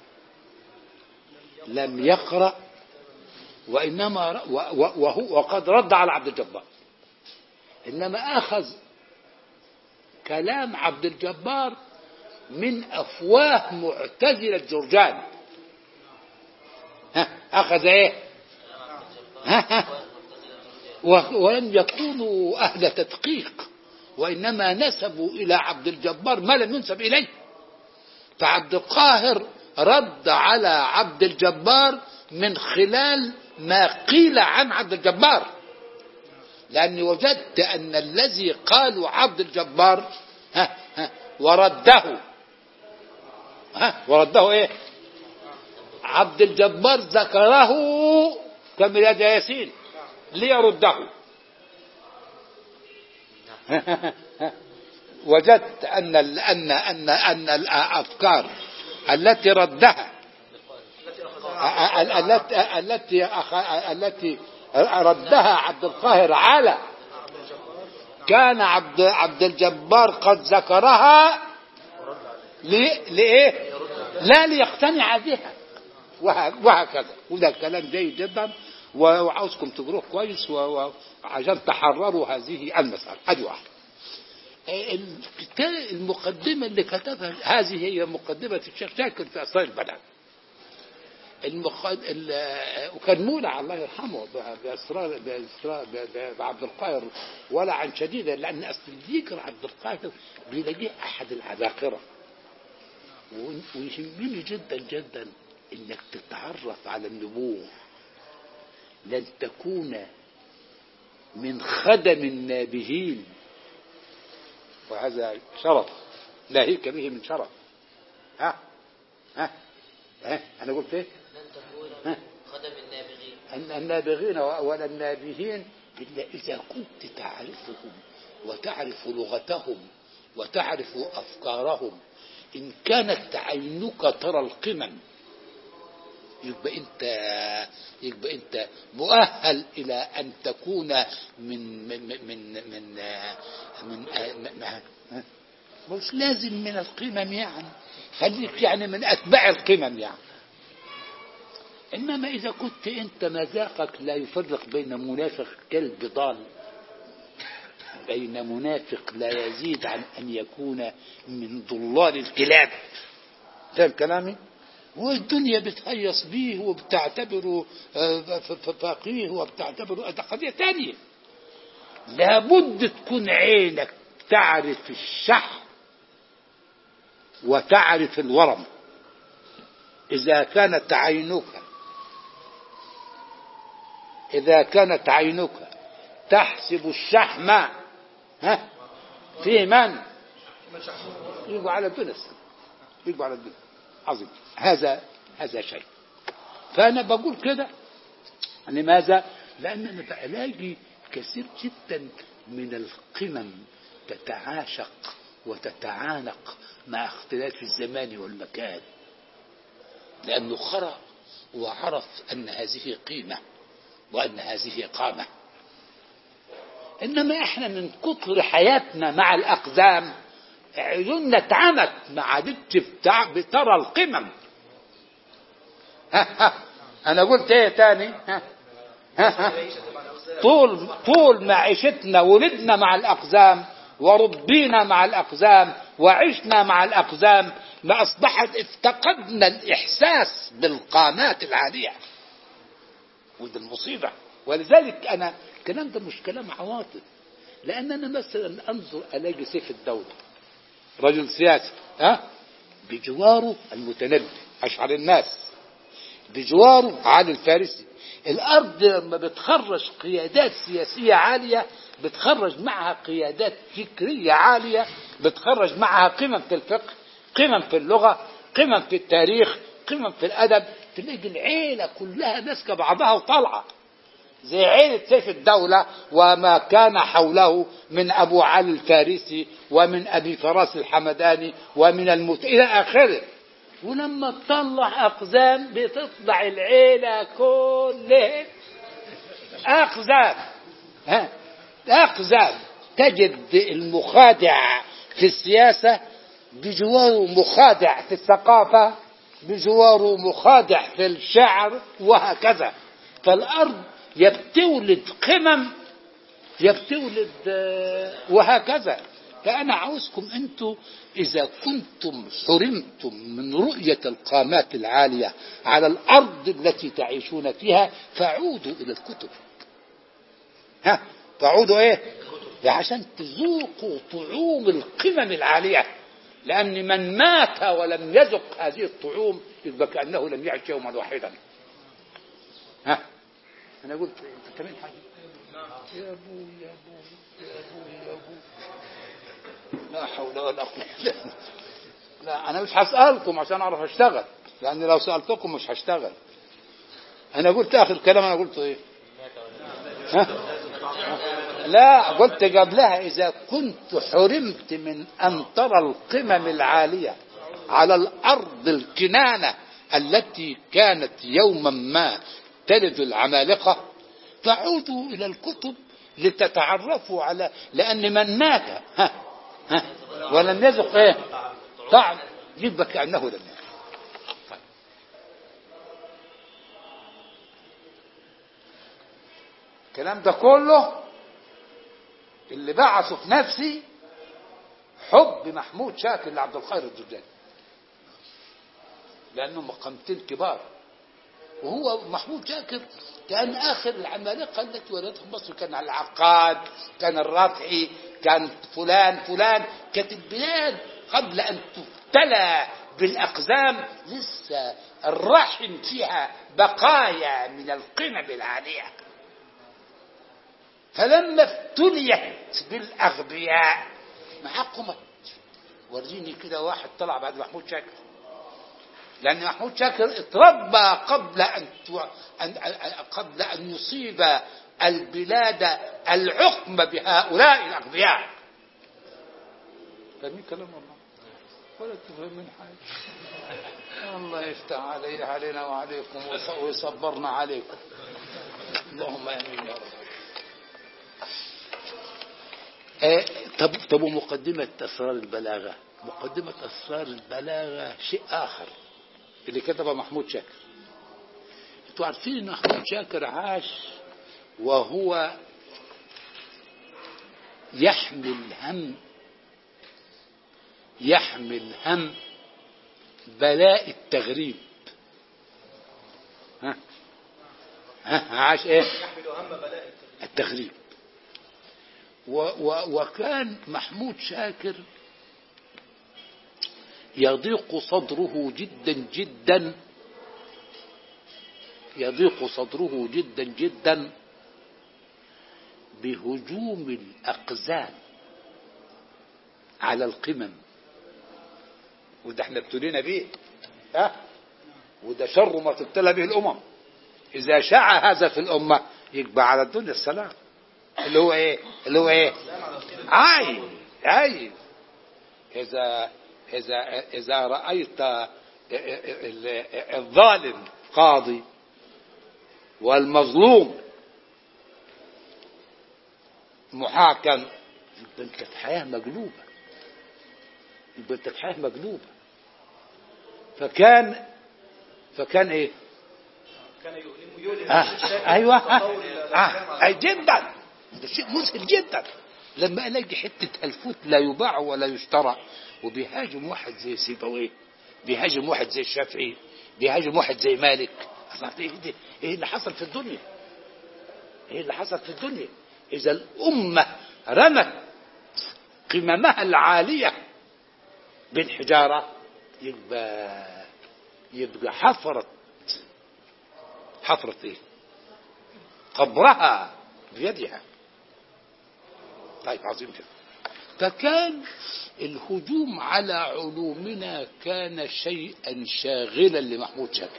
لم يقرأ وإنما ر- و- و- وهو وقد رد على عبد الجبار إنما أخذ كلام عبد الجبار من أفواه معتزلة جرجان ها أخذ إيه ها ها و- ولم يكونوا أهل تدقيق وإنما نسبوا إلى عبد الجبار ما لم ينسب إليه فعبد القاهر رد على عبد الجبار من خلال ما قيل عن عبد الجبار لأني وجدت أن الذي قالوا عبد الجبار ها ها ورده ها ورده إيه عبد الجبار ذكره كميلاد ياسين ليرده وجدت أن ال- أن أن أن الأفكار التي ردها ال- التي التي أخ- التي ردها عبد القاهر على كان عبد عبد الجبار قد ذكرها ل- لإيه؟ لا ليقتنع بها وه- وهكذا وده كلام جيد جدا و- وعاوزكم تقروه كويس و- و- عشان تحرروا هذه المسألة ادي واحدة الكتاب- المقدمة اللي كتبها هذه هي مقدمة الشيخ شاكر في أسرار البلاغ المخد... ال... وكان مولع الله يرحمه ب- بأسرار بأسرار ب- ب- بعبد القاهر ولا عن شديدة لأن أصل ذكر عبد القاهر بيلاقيه أحد العباقرة و- ويهمني جدا جدا انك تتعرف على النبوة لن تكون من خدم النابهين وهذا شرف ناهيك به من شرف ها ها ها انا قلت ايه لن تكون ها؟ خدم النابغين أن النابغين ولا النابهين إلا إذا كنت تعرفهم وتعرف لغتهم وتعرف أفكارهم إن كانت عينك ترى القمم يبقى أنت يبقى أنت مؤهل إلى أن تكون من من من من من, من, من مش لازم من القمم يعني خليك يعني من أتباع القمم يعني إنما إذا كنت أنت مذاقك لا يفرق بين منافق كلب ضال بين منافق لا يزيد عن أن يكون من ضلال الكلاب فاهم كلامي؟ والدنيا بتهيص بيه وبتعتبره آه، ف- ف- فقيه وبتعتبره ده قضية تانية لابد تكون عينك تعرف الشح وتعرف الورم إذا كانت عينك إذا كانت عينك تحسب الشحم ها في من يجوا على الدنس يجوا على الدنس عظيم هذا هذا شيء فأنا بقول كده لماذا؟ لأن أنا بلاقي كثير جدا من القمم تتعاشق وتتعانق مع اختلاف الزمان والمكان لأنه قرأ وعرف أن هذه قيمة وأن هذه قامة إنما إحنا من كتر حياتنا مع الأقدام عيوننا اتعمت ما عادتش بتاع- بترى القمم ها ها أنا قلت إيه تاني ها ها ها طول طول معيشتنا ولدنا مع الأقزام وربينا مع الأقزام وعشنا مع الأقزام ما أصبحت افتقدنا الإحساس بالقامات العالية وده المصيبة ولذلك أنا الكلام ده مش كلام عواطف لأن أنا مثلا أنظر ألاقي سيف الدولة رجل سياسي ها بجواره المتنبي أشعر الناس بجواره علي الفارسي الأرض لما بتخرج قيادات سياسية عالية بتخرج معها قيادات فكرية عالية بتخرج معها قمم في الفقه قمم في اللغة قمم في التاريخ قمم في الأدب تلاقي العيلة كلها ماسكة بعضها وطالعة زي عيلة سيف الدولة وما كان حوله من أبو علي الفارسي ومن أبي فراس الحمداني ومن المت... إلى آخره ولما تطلع أقزام بتطلع العيلة كلها أقزام ها أقزام تجد المخادع في السياسة بجواره مخادع في الثقافة بجواره مخادع في الشعر وهكذا فالأرض يبتولد قمم يبتولد آه، وهكذا فأنا عاوزكم أنتوا إذا كنتم حرمتم من رؤية القامات العالية على الأرض التي تعيشون فيها فعودوا إلى الكتب ها تعودوا إيه عشان تذوقوا طعوم القمم العالية لأن من مات ولم يذق هذه الطعوم يبقى كأنه لم يعش يوما واحدا ها أنا قلت أنت تمام حاجة يا أبو يا أبو يا أبو يا أبو لا حول ولا قوة إلا بالله. لا أنا مش هسألكم عشان أعرف أشتغل لأن لو سألتكم مش هشتغل أنا قلت آخر كلام أنا قلته إيه ها؟ لا قلت قبلها إذا كنت حرمت من أن ترى القمم العالية على الأرض الكنانة التي كانت يوما ما تلد العمالقة فعودوا إلى الكتب لتتعرفوا على لأن من مات ها ها ولم يذق إيه طعم يبقى كأنه لم يأكل طيب. الكلام ده كله اللي بعثه في نفسي حب محمود شاكر لعبد الخير الدجاني لأنه مقامتين كبار وهو محمود شاكر كان آخر العمالقة التي ولدتهم مصر كان العقاد كان الرافعي كان فلان فلان كانت البلاد قبل أن تبتلى بالأقزام لسه الرحم فيها بقايا من القمم العالية فلما ابتليت بالأغبياء ما قمت وريني كده واحد طلع بعد محمود شاكر لأن محمود شاكر اتربى قبل أن, تو... أن... أن- قبل أن يصيب البلاد العقم بهؤلاء الأغبياء فاهمين كلام الله ولا تفهمين حاجة الله يفتح علي علينا وعليكم ويص- ويصبرنا عليكم اللهم امين يا رب آه، طب طب ومقدمة أسرار البلاغة مقدمة أسرار البلاغة شيء آخر اللي كتبه محمود شاكر انتوا عارفين ان محمود شاكر عاش وهو يحمل هم يحمل هم بلاء التغريب ها ها عاش ايه يحمل هم بلاء التغريب و و وكان محمود شاكر يضيق صدره جدا جدا يضيق صدره جدا جدا بهجوم الأقزام على القمم وده احنا ابتلينا به ها وده شر ما تبتلى به الأمم إذا شاع هذا في الأمة يبقى على الدنيا السلام اللي هو ايه اللي هو ايه عايز عايز إذا إذا إذا رأيت ال- ال- الظالم قاضي والمظلوم محاكم يبقى انت في حياة مقلوبة يبقى انت في حياة مقلوبة فكان فكان ايه؟ كان يؤلم يؤلم آه الشاكر ايوه تطور آه الأحكام آه على أي جدا ده شيء مذهل جدا لما الاقي حته الفوت لا يباع ولا يشترى وبيهاجم واحد زي سيبويه بيهاجم واحد زي الشافعي بيهاجم واحد زي مالك أصلاً ايه ده؟ ايه اللي حصل في الدنيا ايه اللي حصل في الدنيا اذا الامه رمت قممها العاليه بالحجاره يبقى يبقى حفرت حفرت ايه قبرها بيدها طيب عظيم جدا فكان الهجوم على علومنا كان شيئا شاغلا لمحمود شاكر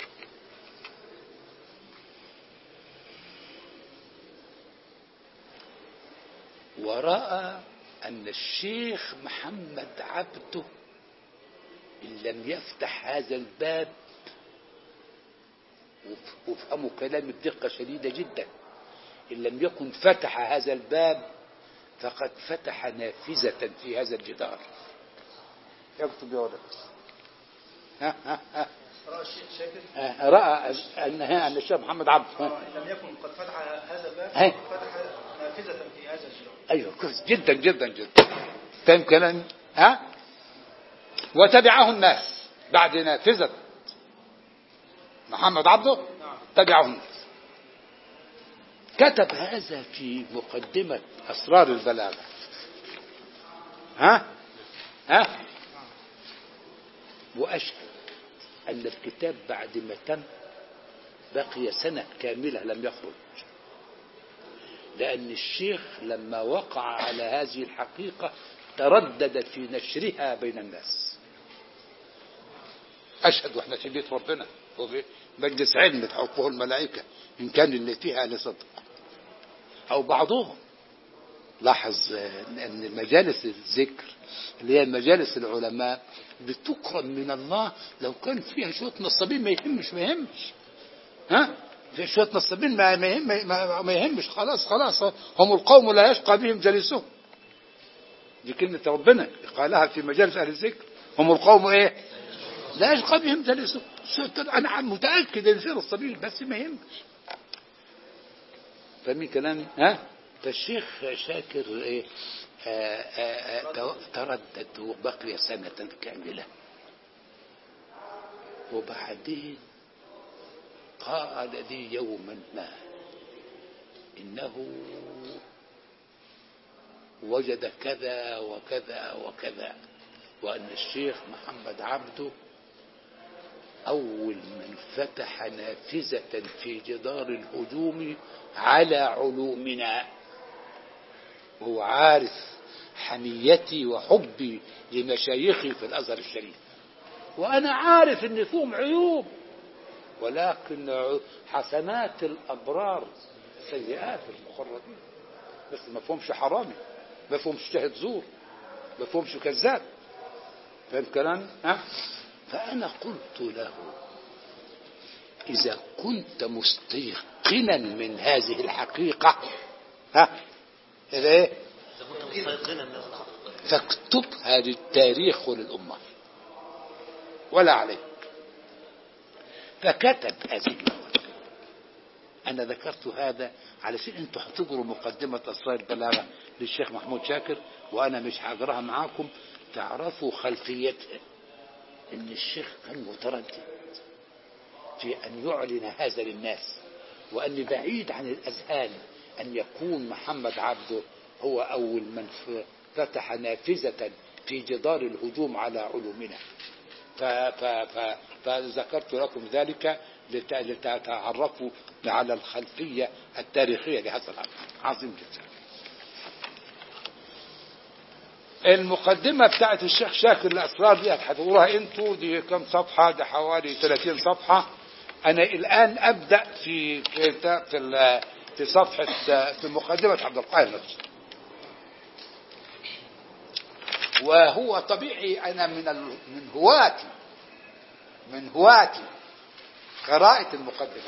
ورأى أن الشيخ محمد عبده إن لم يفتح هذا الباب وف- وافهموا كلامي بدقة شديدة جدا إن لم يكن فتح هذا الباب فقد فتح نافذة في هذا الجدار يكتب يا ولد ها ها ها رأى الشيخ شاكر آه، رأى أن أن الشيخ محمد عبد ها. آه، إن لم يكن قد فتح هذا الباب هاي. فتح نافذة في هذا الجدار ايوه كويس جدا جدا جدا فاهم كلامي ها وتبعه الناس بعد نافذة محمد عبده تبعه الناس كتب هذا في مقدمة أسرار البلاغة ها ها وأشهد أن الكتاب بعد ما تم بقي سنة كاملة لم يخرج لأن الشيخ لما وقع على هذه الحقيقة تردد في نشرها بين الناس أشهد وإحنا في بيت ربنا وفي مجلس علم تحقه الملائكة إن كان اللي فيها لصدق أو بعضهم لاحظ آه، أن مجالس الذكر اللي هي مجالس العلماء بتكرم من الله لو كان فيها شوية نصابين ما يهمش ما يهمش ها في شوية نصابين ما ما يهم ما, ما يهمش خلاص خلاص هم القوم لا يشقى بهم جليسهم دي كلمة ربنا قالها في مجالس أهل الذكر هم القوم إيه لا يشقى بهم جليسهم أنا متأكد إن في نصابين بس ما يهمش فاهمين كلامي ها فالشيخ شاكر إيه آه، آه، آه، تو- تردد وبقي سنة كاملة وبعدين قال لي يوما ما إنه وجد كذا وكذا وكذا وأن الشيخ محمد عبده أول من فتح نافذة في جدار الهجوم على علومنا وهو عارف حميتي وحبي لمشايخي في الأزهر الشريف وأنا عارف إن فيهم عيوب ولكن ع- حسنات الأبرار سيئات المقربين بس ما فهمش حرامي ما فهمش شاهد زور ما فهمش كذاب فاهم كلامي؟ ها؟ فأنا قلت له إذا كنت مستيقنا من هذه الحقيقة ها إذا إيه؟ إذا كنت مستيقنا من الحق فاكتبها للتاريخ وللأمة ولا عليك فكتب هذه المقدمة أنا ذكرت هذا علشان أنتوا هتقروا مقدمة أسرار البلاغة للشيخ محمود شاكر وأنا مش هقراها معاكم تعرفوا خلفيتها إن الشيخ كان متردد في أن يعلن هذا للناس وأن بعيد عن الأذهان أن يكون محمد عبده هو أول من ف- فتح نافذة في جدار الهجوم على علومنا ف ف ف فذكرت لكم ذلك لت- لتتعرفوا على الخلفية التاريخية لهذا الأمر عظيم جدا المقدمة بتاعت الشيخ شاكر الأسرار دي هتقولوها انتوا دي كم صفحة ده حوالي 30 صفحة أنا الآن أبدأ في كتاب في ال- في صفحة في مقدمة عبد القاهر نفسه وهو طبيعي أنا من ال... من هواتي من هواتي قراءة المقدمة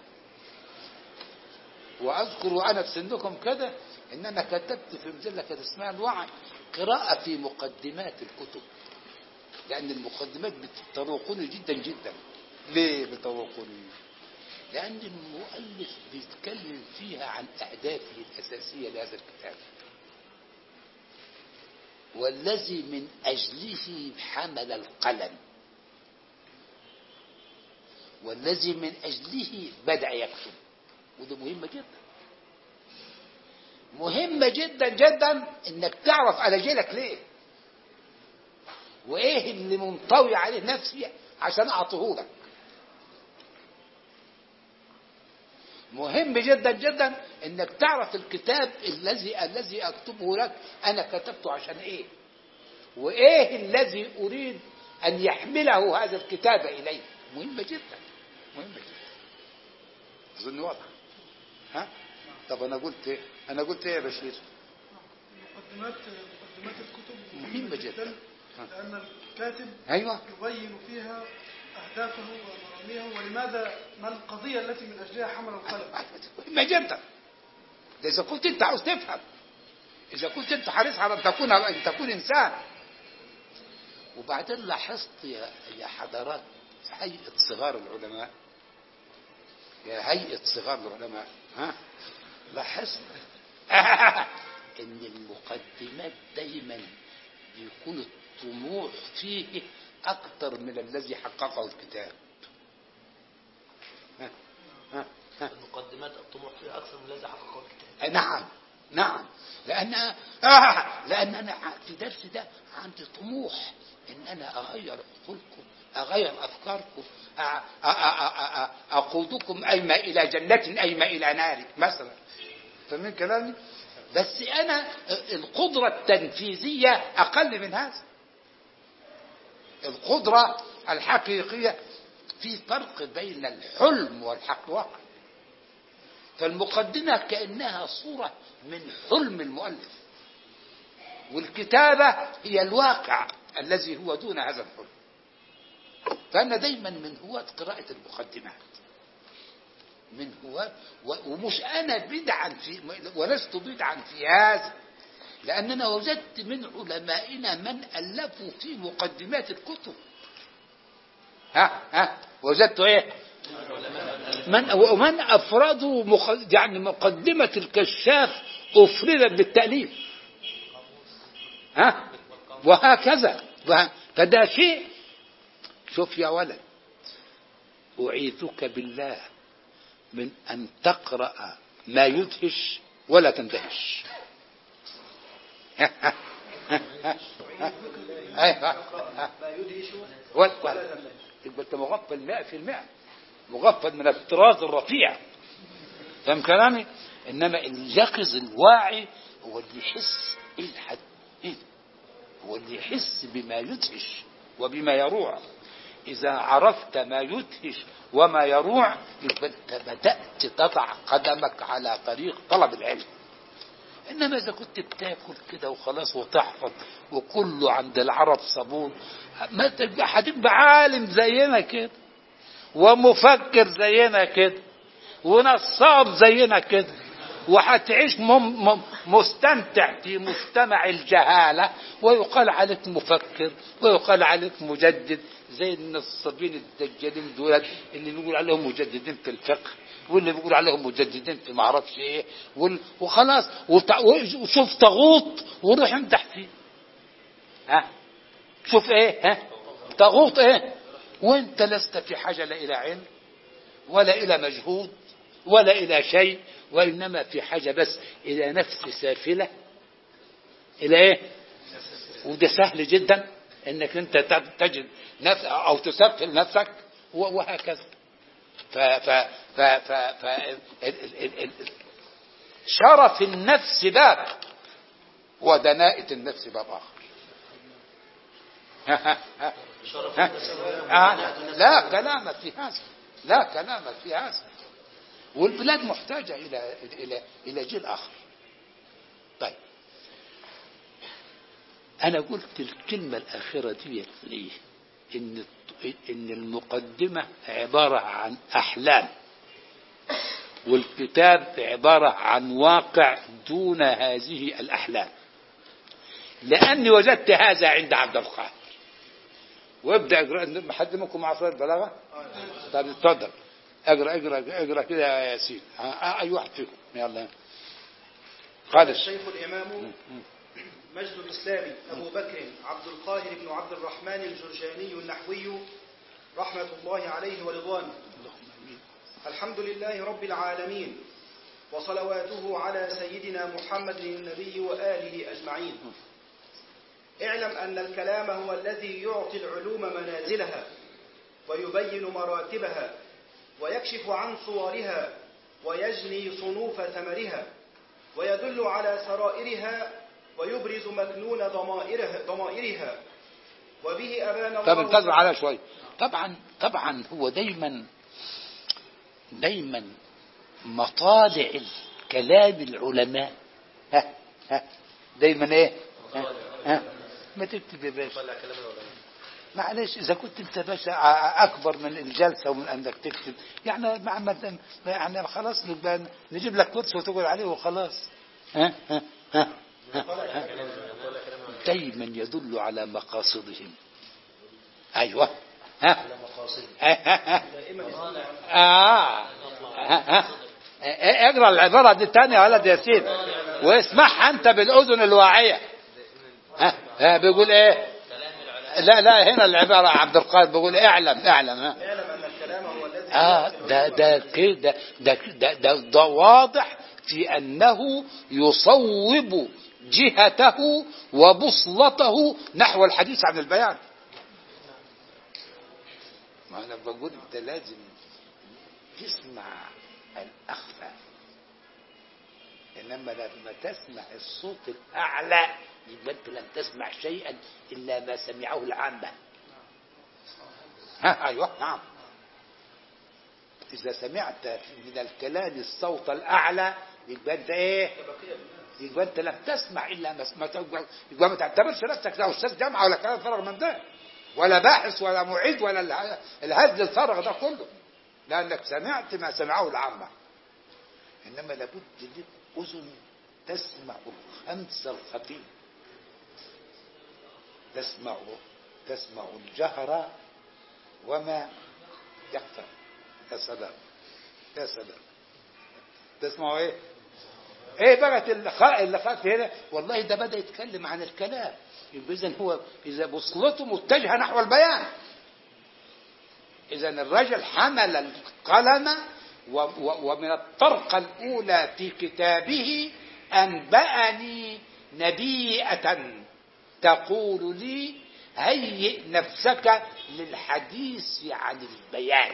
وأذكر وأنا في سنكم كده إن أنا كتبت في مجلة كانت اسمها الوعي قراءة في مقدمات الكتب لأن المقدمات بتروقني جدا جدا ليه بتروقني؟ لأن المؤلف بيتكلم فيها عن أهدافه الأساسية لهذا الكتاب والذي من أجله حمل القلم والذي من أجله بدأ يكتب وده مهم جدا مهمة جدا جدا انك تعرف انا جايلك ليه وايه اللي منطوي عليه نفسي عشان اعطيه لك مهم جدا جدا انك تعرف الكتاب الذي الذي اكتبه لك انا كتبته عشان ايه وايه الذي اريد ان يحمله هذا الكتاب اليه مهمه جدا مهمه جدا اظن واضح ها طب انا قلت ايه انا قلت ايه يا بشير مقدمات مقدمات الكتب مهمة جدا. لأن الكاتب ايوه يبين فيها أهدافه ومراميه ولماذا ما القضية التي من أجلها حمل القلم مهمه جدا ده اذا كنت انت عاوز تفهم اذا كنت انت حريص على ان تكون ان تكون انسان وبعدين لاحظت يا يا حضرات هيئه صغار العلماء يا هيئه صغار العلماء ها لاحظت ان المقدمات دايما بيكون الطموح فيه اكثر من الذي حققه الكتاب ها ها ها المقدمات الطموح فيها أكثر من الذي حققه الكتاب أي نعم نعم لأن آه لأن أنا في درس ده عندي طموح إن أنا أغير عقولكم أغير أفكاركم أ- أ- أ- أ- أ- أقودكم أيما إلى جنة أيما إلى نار مثلا فاهمين كلامي؟ بس أنا القدرة التنفيذية أقل من هذا القدرة الحقيقية في فرق بين الحلم والحق واقع فالمقدمة كأنها صورة من حلم المؤلف والكتابة هي الواقع الذي هو دون هذا الحلم فأنا دايما من هواة قراءة المقدمات من هواة و- ومش أنا بدعا في ولست بدعا في هذا لأننا وجدت من علمائنا من ألفوا في مقدمات الكتب ها ها وجدت ايه من ومن افردوا مق- يعني مقدمه الكشاف افردت بالتاليف ها وهكذا وه- فده شيء شوف يا ولد اعيذك بالله من ان تقرا ما يدهش ولا تندهش أيوة. ما يدهش ولا تبقى انت مغفل 100% مغفل من الطراز الرفيع فاهم كلامي؟ انما اليقظ الواعي هو اللي يحس ايه الحد ايه هو اللي يحس بما يدهش وبما يروع اذا عرفت ما يدهش وما يروع يبقى انت بدات تضع قدمك على طريق طلب العلم انما اذا كنت بتاكل كده وخلاص وتحفظ وكله عند العرب صابون ما تبقى هتبقى عالم زينا كده ومفكر زينا كده ونصاب زينا كده وهتعيش مم مم مستمتع في مجتمع الجهالة ويقال عليك مفكر ويقال عليك مجدد زي النصابين الدجالين دول اللي بيقول عليهم مجددين في الفقه واللي بيقول عليهم مجددين في معرفش ايه وال- وخلاص وتع- وشوف طاغوت وروح امدح فيه ها شوف ايه ها طاغوت ايه وانت لست في حاجة لا الى علم ولا الى مجهود ولا الى شيء وانما في حاجة بس الى نفس سافلة الى ايه وده سهل جدا انك انت تج- تجد نفس او تسفل نفسك و- وهكذا ف ف ف ف ف ال- ال- ال- ال- شرف النفس باب ودناءة النفس باب اخر شرف ها؟ النفس آه، لا كلام في هذا لا كلام في هذا والبلاد محتاجة إلى إلى إلى جيل آخر طيب أنا قلت الكلمة الأخيرة دي ليه؟ إن إن المقدمة عبارة عن أحلام والكتاب عبارة عن واقع دون هذه الأحلام لأني وجدت هذا عند عبد القادر وابدأ اقرأ حد منكم مع صلاة البلاغة؟ طب اتفضل اقرأ اقرأ اقرأ كده يا ياسين آه، آه، أي واحد فيكم يلا قال قال الشيخ الإمام مجد الإسلام أبو بكر عبد القاهر بن عبد الرحمن الجرجاني النحوي رحمة الله عليه ورضوانه الحمد لله رب العالمين وصلواته على سيدنا محمد النبي وآله أجمعين اعلم أن الكلام هو الذي يعطي العلوم منازلها ويبين مراتبها ويكشف عن صورها ويجني صنوف ثمرها ويدل على سرائرها ويبرز مكنون ضمائرها, ضمائرها وبه أبان الله طب انتظر على شوي طبعا طبعا هو دايما دايما مطالع كلام العلماء ها ها دايما ايه ها, ها ما تكتب يا باشا طلع كلام العلماء معلش اذا كنت انت باشا ع- اكبر من الجلسه ومن انك تكتب يعني مع ما يعني خلاص نبقى نجيب لك كرسي وتقعد عليه وخلاص ها ها ها, ها, ها. دايما يدل على مقاصدهم ايوه ها اه ها ها اقرا العباره دي تاني يا ولد ياسين واسمعها انت بالاذن الواعيه ها ها بيقول ايه لا لا هنا العباره عبد القادر بيقول اعلم اعلم ها اعلم أن الكلام هو الذي اه ده ده كده ده ده ده, ده واضح في انه يصوب جهته وبصلته نحو الحديث عن البيان ما انا بقول انت لازم تسمع الاخفى انما لما تسمع الصوت الاعلى يبقى انت لم تسمع شيئا الا ما سمعه العامه ها ايوه نعم إذا سمعت من الكلام الصوت الأعلى يبقى أنت إيه؟ يبقى أنت لم تسمع إلا ما سمعت يبقى ما تعتبرش نفسك لا أستاذ جامعة ولا كلام فرغ من ده ولا باحث ولا معيد ولا اله- الهزل الفرغ ده كله لأنك سمعت ما سمعه العامة إنما لابد لك أذن تسمع الخمس الخفي تسمع تسمع الجهر وما يخفى يا سلام يا سلام تسمعوا ايه ايه بقت اللقاء اللقاء في هنا والله ده بدا يتكلم عن الكلام يبقى اذا هو اذا بوصلته متجهه نحو البيان اذا الرجل حمل القلم و و ومن الطرقه الاولى في كتابه انباني نبيئه تقول لي هيئ نفسك للحديث عن البيان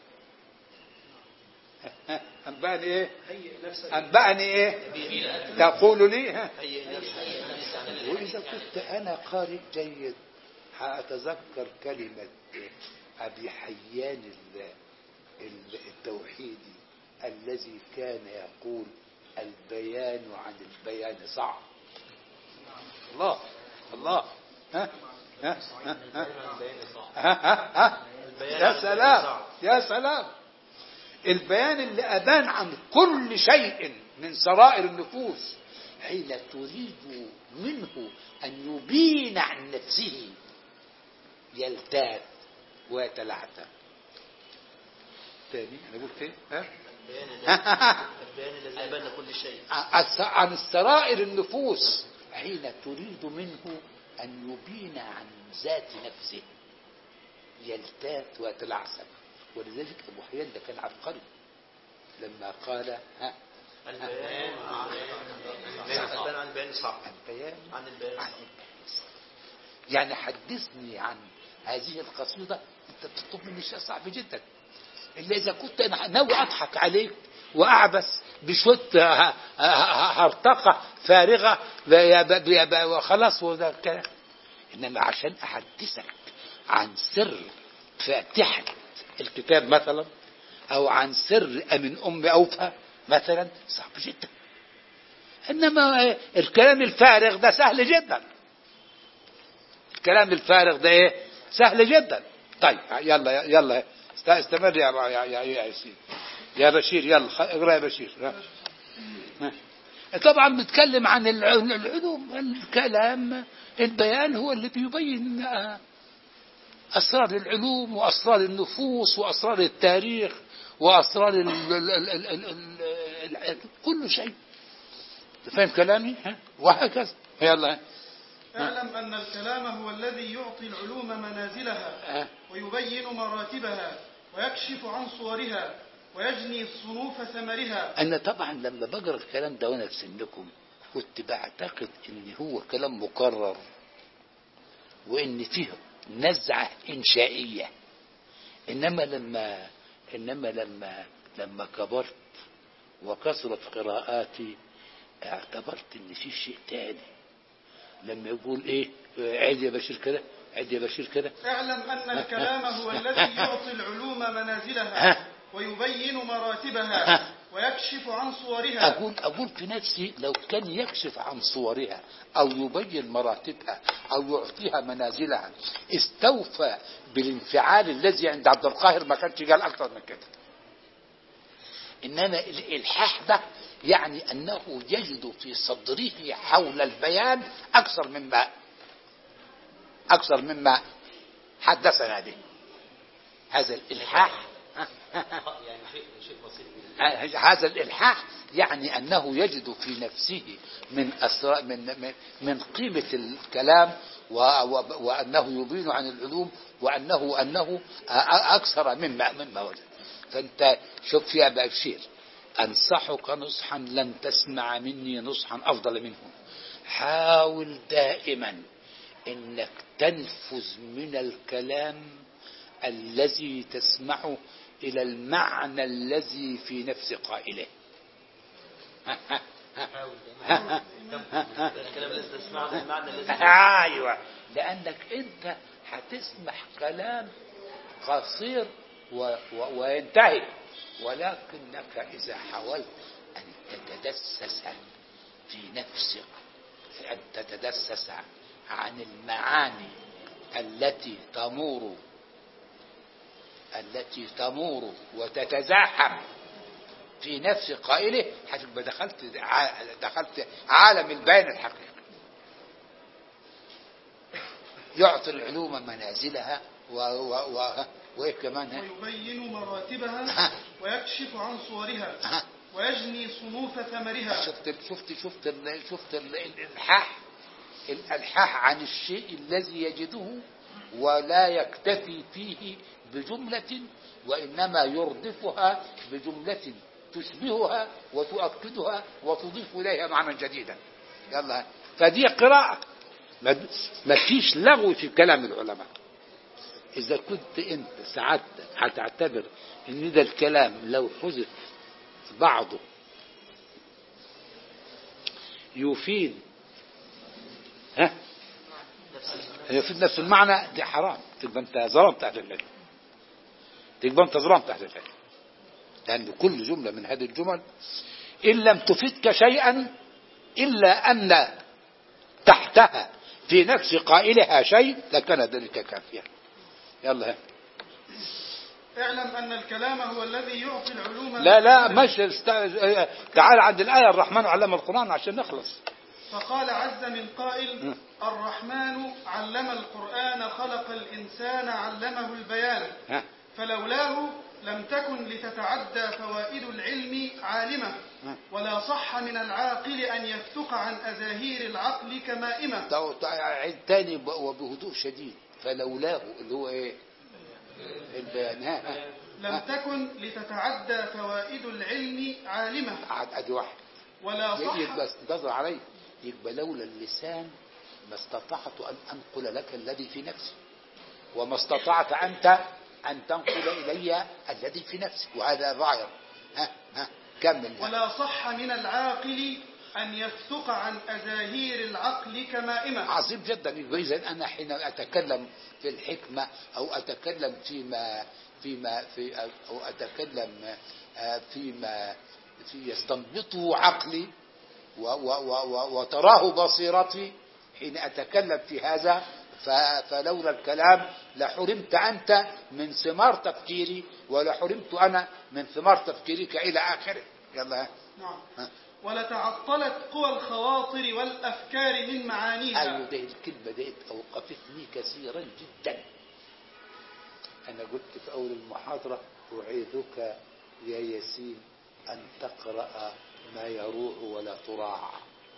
أنبأني إيه؟ هيئ نفسك أنبأني إيه؟ تقول لي ها؟ هي نفسك وإذا كنت أنا قارئ جيد هأتذكر كلمة أبي حيان ال- ال- التوحيدي الذي كان يقول البيان عن البيان صعب الله الله ها ها ها ها ها ها ها يا سلام يا سلام البيان اللي أبان عن كل شيء من سرائر النفوس حين تريد منه أن يبين عن نفسه يلتات ويتلعثم تاني أنا قلت إيه؟ ها؟ البيان الذي أبان كل شيء عن- عن السرائر النفوس حين تريد منه أن يبين عن ذات نفسه يلتات ويتلعثم ولذلك أبو حيان ده كان عبقري لما قال ها البيان البيان عن البيان صعب البيان عن البيان عن صعب البيان يعني حدثني عن هذه القصيدة أنت بتطلب مني شيء صعب جدا إلا إذا كنت أنا ناوي أضحك عليك وأعبس بشوية ه- ه- هرطقة فارغة ب- ب- ب- ب- وخلاص وده الكلام إنما عشان أحدثك عن سر فاتحة الكتاب مثلا أو عن سر أمن أم أوفى مثلا صعب جدا إنما الكلام الفارغ ده سهل جدا الكلام الفارغ ده ايه سهل جدا طيب يلا يلا است- استمر يا يا يا, يا, يا, ياسين. يا بشير يلا خ- اقرا يا بشير ها. ها. طبعا بنتكلم عن الع- العلوم الكلام البيان هو اللي بيبين آه، أسرار العلوم وأسرار النفوس وأسرار التاريخ وأسرار ال ال ال ال ال ال ال كل شيء فاهم كلامي ها؟ وهكذا يلا اعلم أن الكلام هو الذي يعطي العلوم منازلها ها. ويبين مراتبها ويكشف عن صورها ويجني صنوف ثمرها أنا طبعا لما بقرأ الكلام ده وأنا في سنكم كنت بعتقد إن هو كلام مكرر وإن فيه نزعة إنشائية إنما لما إنما لما لما كبرت وكثرت قراءاتي اعتبرت إن في شيء تاني لما يقول إيه عد يا بشير كده عد يا بشير كده اعلم أن الكلام هو الذي يعطي العلوم منازلها ويبين مراتبها ويكشف عن صورها أقول أقول في نفسي لو كان يكشف عن صورها أو يبين مراتبها أو يعطيها منازلها استوفى بالانفعال الذي عند عبد القاهر ما كانش قال أكثر من كده إنما الإلحاح ده يعني أنه يجد في صدره حول البيان أكثر مما أكثر مما حدثنا به هذا الإلحاح يعني شيء شيء بسيط هذا الإلحاح يعني أنه يجد في نفسه من أسرار من من, من قيمة الكلام و و وأنه يبين عن العلوم وأنه أنه أ- أكثر مما مما وجد فأنت شوف يا أبا بشير أنصحك نصحا لن تسمع مني نصحا أفضل منه حاول دائما انك تنفذ من الكلام الذي تسمعه الى المعنى الذي في نفس قائله حاول دايما الكلام الذي تسمعه ده المعنى الذي ايوه لانك انت هتسمع كلام قصير و و وينتهي ولكنك اذا حاولت ان تتدسس في نفسك ان تتدسس عن المعاني التي تمور التي تمور وتتزاحم في نفس قائله هتبقى دخلت ع- دخلت عالم البيان الحقيقي يعطي العلوم منازلها و و و وايه كمان ها؟ ويبين مراتبها ويكشف عن صورها ويجني صنوف ثمرها شفت شفت شفت ال- شفت ال- الالحاح الالحاح عن الشيء الذي يجده ولا يكتفي فيه بجملة وإنما يردفها بجملة تشبهها وتؤكدها وتضيف إليها معنى جديدا يلا فدي قراءة ما ما فيش لغو في كلام العلماء إذا كنت أنت سعادتك هتعتبر إن ده الكلام لو حذف بعضه يفيد ها يفيد نفس المعنى دي حرام تبقى انت ظلمت اهل العلم تبقى انت ظلمت اهل العلم لان كل جمله من هذه الجمل ان لم تفيدك شيئا الا ان تحتها في نفس قائلها شيء لكان ذلك كافيا يلا ها. اعلم أن الكلام هو الذي يعطي العلوم لا لا مش است... اه، تعال عند الآية الرحمن علم القرآن عشان نخلص فقال عز من قائل الرحمن علم القرآن خلق الإنسان علمه البيان ها فلولاه لم تكن لتتعدى فوائد العلم عالمة ولا صح من العاقل أن يفتق عن أزاهير العقل كمائمة تو- تو- عيد تاني ب- وبهدوء شديد فلولاه اللي هو ايه البيان ها ها لم تكن لتتعدى فوائد العلم عالمة عاد ادي واحد ولا صح يبقى انتظر علي يبقى لولا اللسان ما استطعت ان انقل لك الذي في نفسي وما استطعت انت ان تنقل الي الذي في نفسك وهذا ظاهر ها ها كمل ها. ولا صح من العاقل أن يفتق عن أزاهير العقل كمائمة عظيم جدا يبقى اذا انا حين اتكلم في الحكمه او اتكلم فيما فيما في او اتكلم آه، فيما في يستنبطه عقلي و و و و وتراه بصيرتي حين اتكلم في هذا ف- فلولا الكلام لحرمت أنت من ثمار تفكيري ولحرمت أنا من ثمار تفكيرك إلى آخره يلا ها. نعم ها. ولتعطلت قوى الخواطر والأفكار من معانيها أيوة ده الكلمة ديت أوقفتني كثيرا جدا أنا قلت في أول المحاضرة أعيذك يا ياسين أن تقرأ ما يروع ولا تراع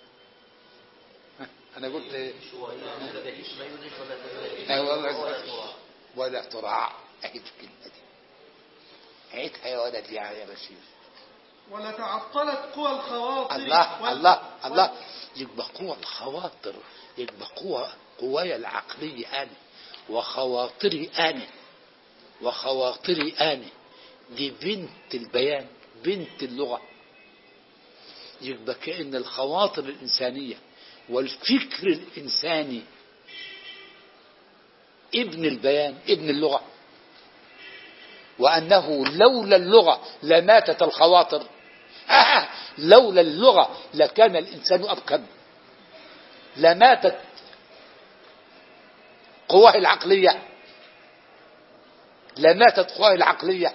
أنا قلت إيه؟ ما يدهش ما يدهش ولا تدهش أيوة ولا والله. تراع. ولا تراع أعيد الكلمة دي عيدها يا ولد يا يا بشير ولتعطلت قوى الخواطر الله وال- الله الله يبقى قوة الخواطر يبقى قوة قوايا العقلية أنا وخواطري أنا وخواطري أنا دي بنت البيان بنت اللغة يبقى كأن الخواطر الإنسانية والفكر الإنساني ابن البيان ابن اللغة وأنه لولا اللغة لماتت الخواطر آه لولا اللغة لكان الإنسان أبكم لماتت قواه العقلية لماتت قواه العقلية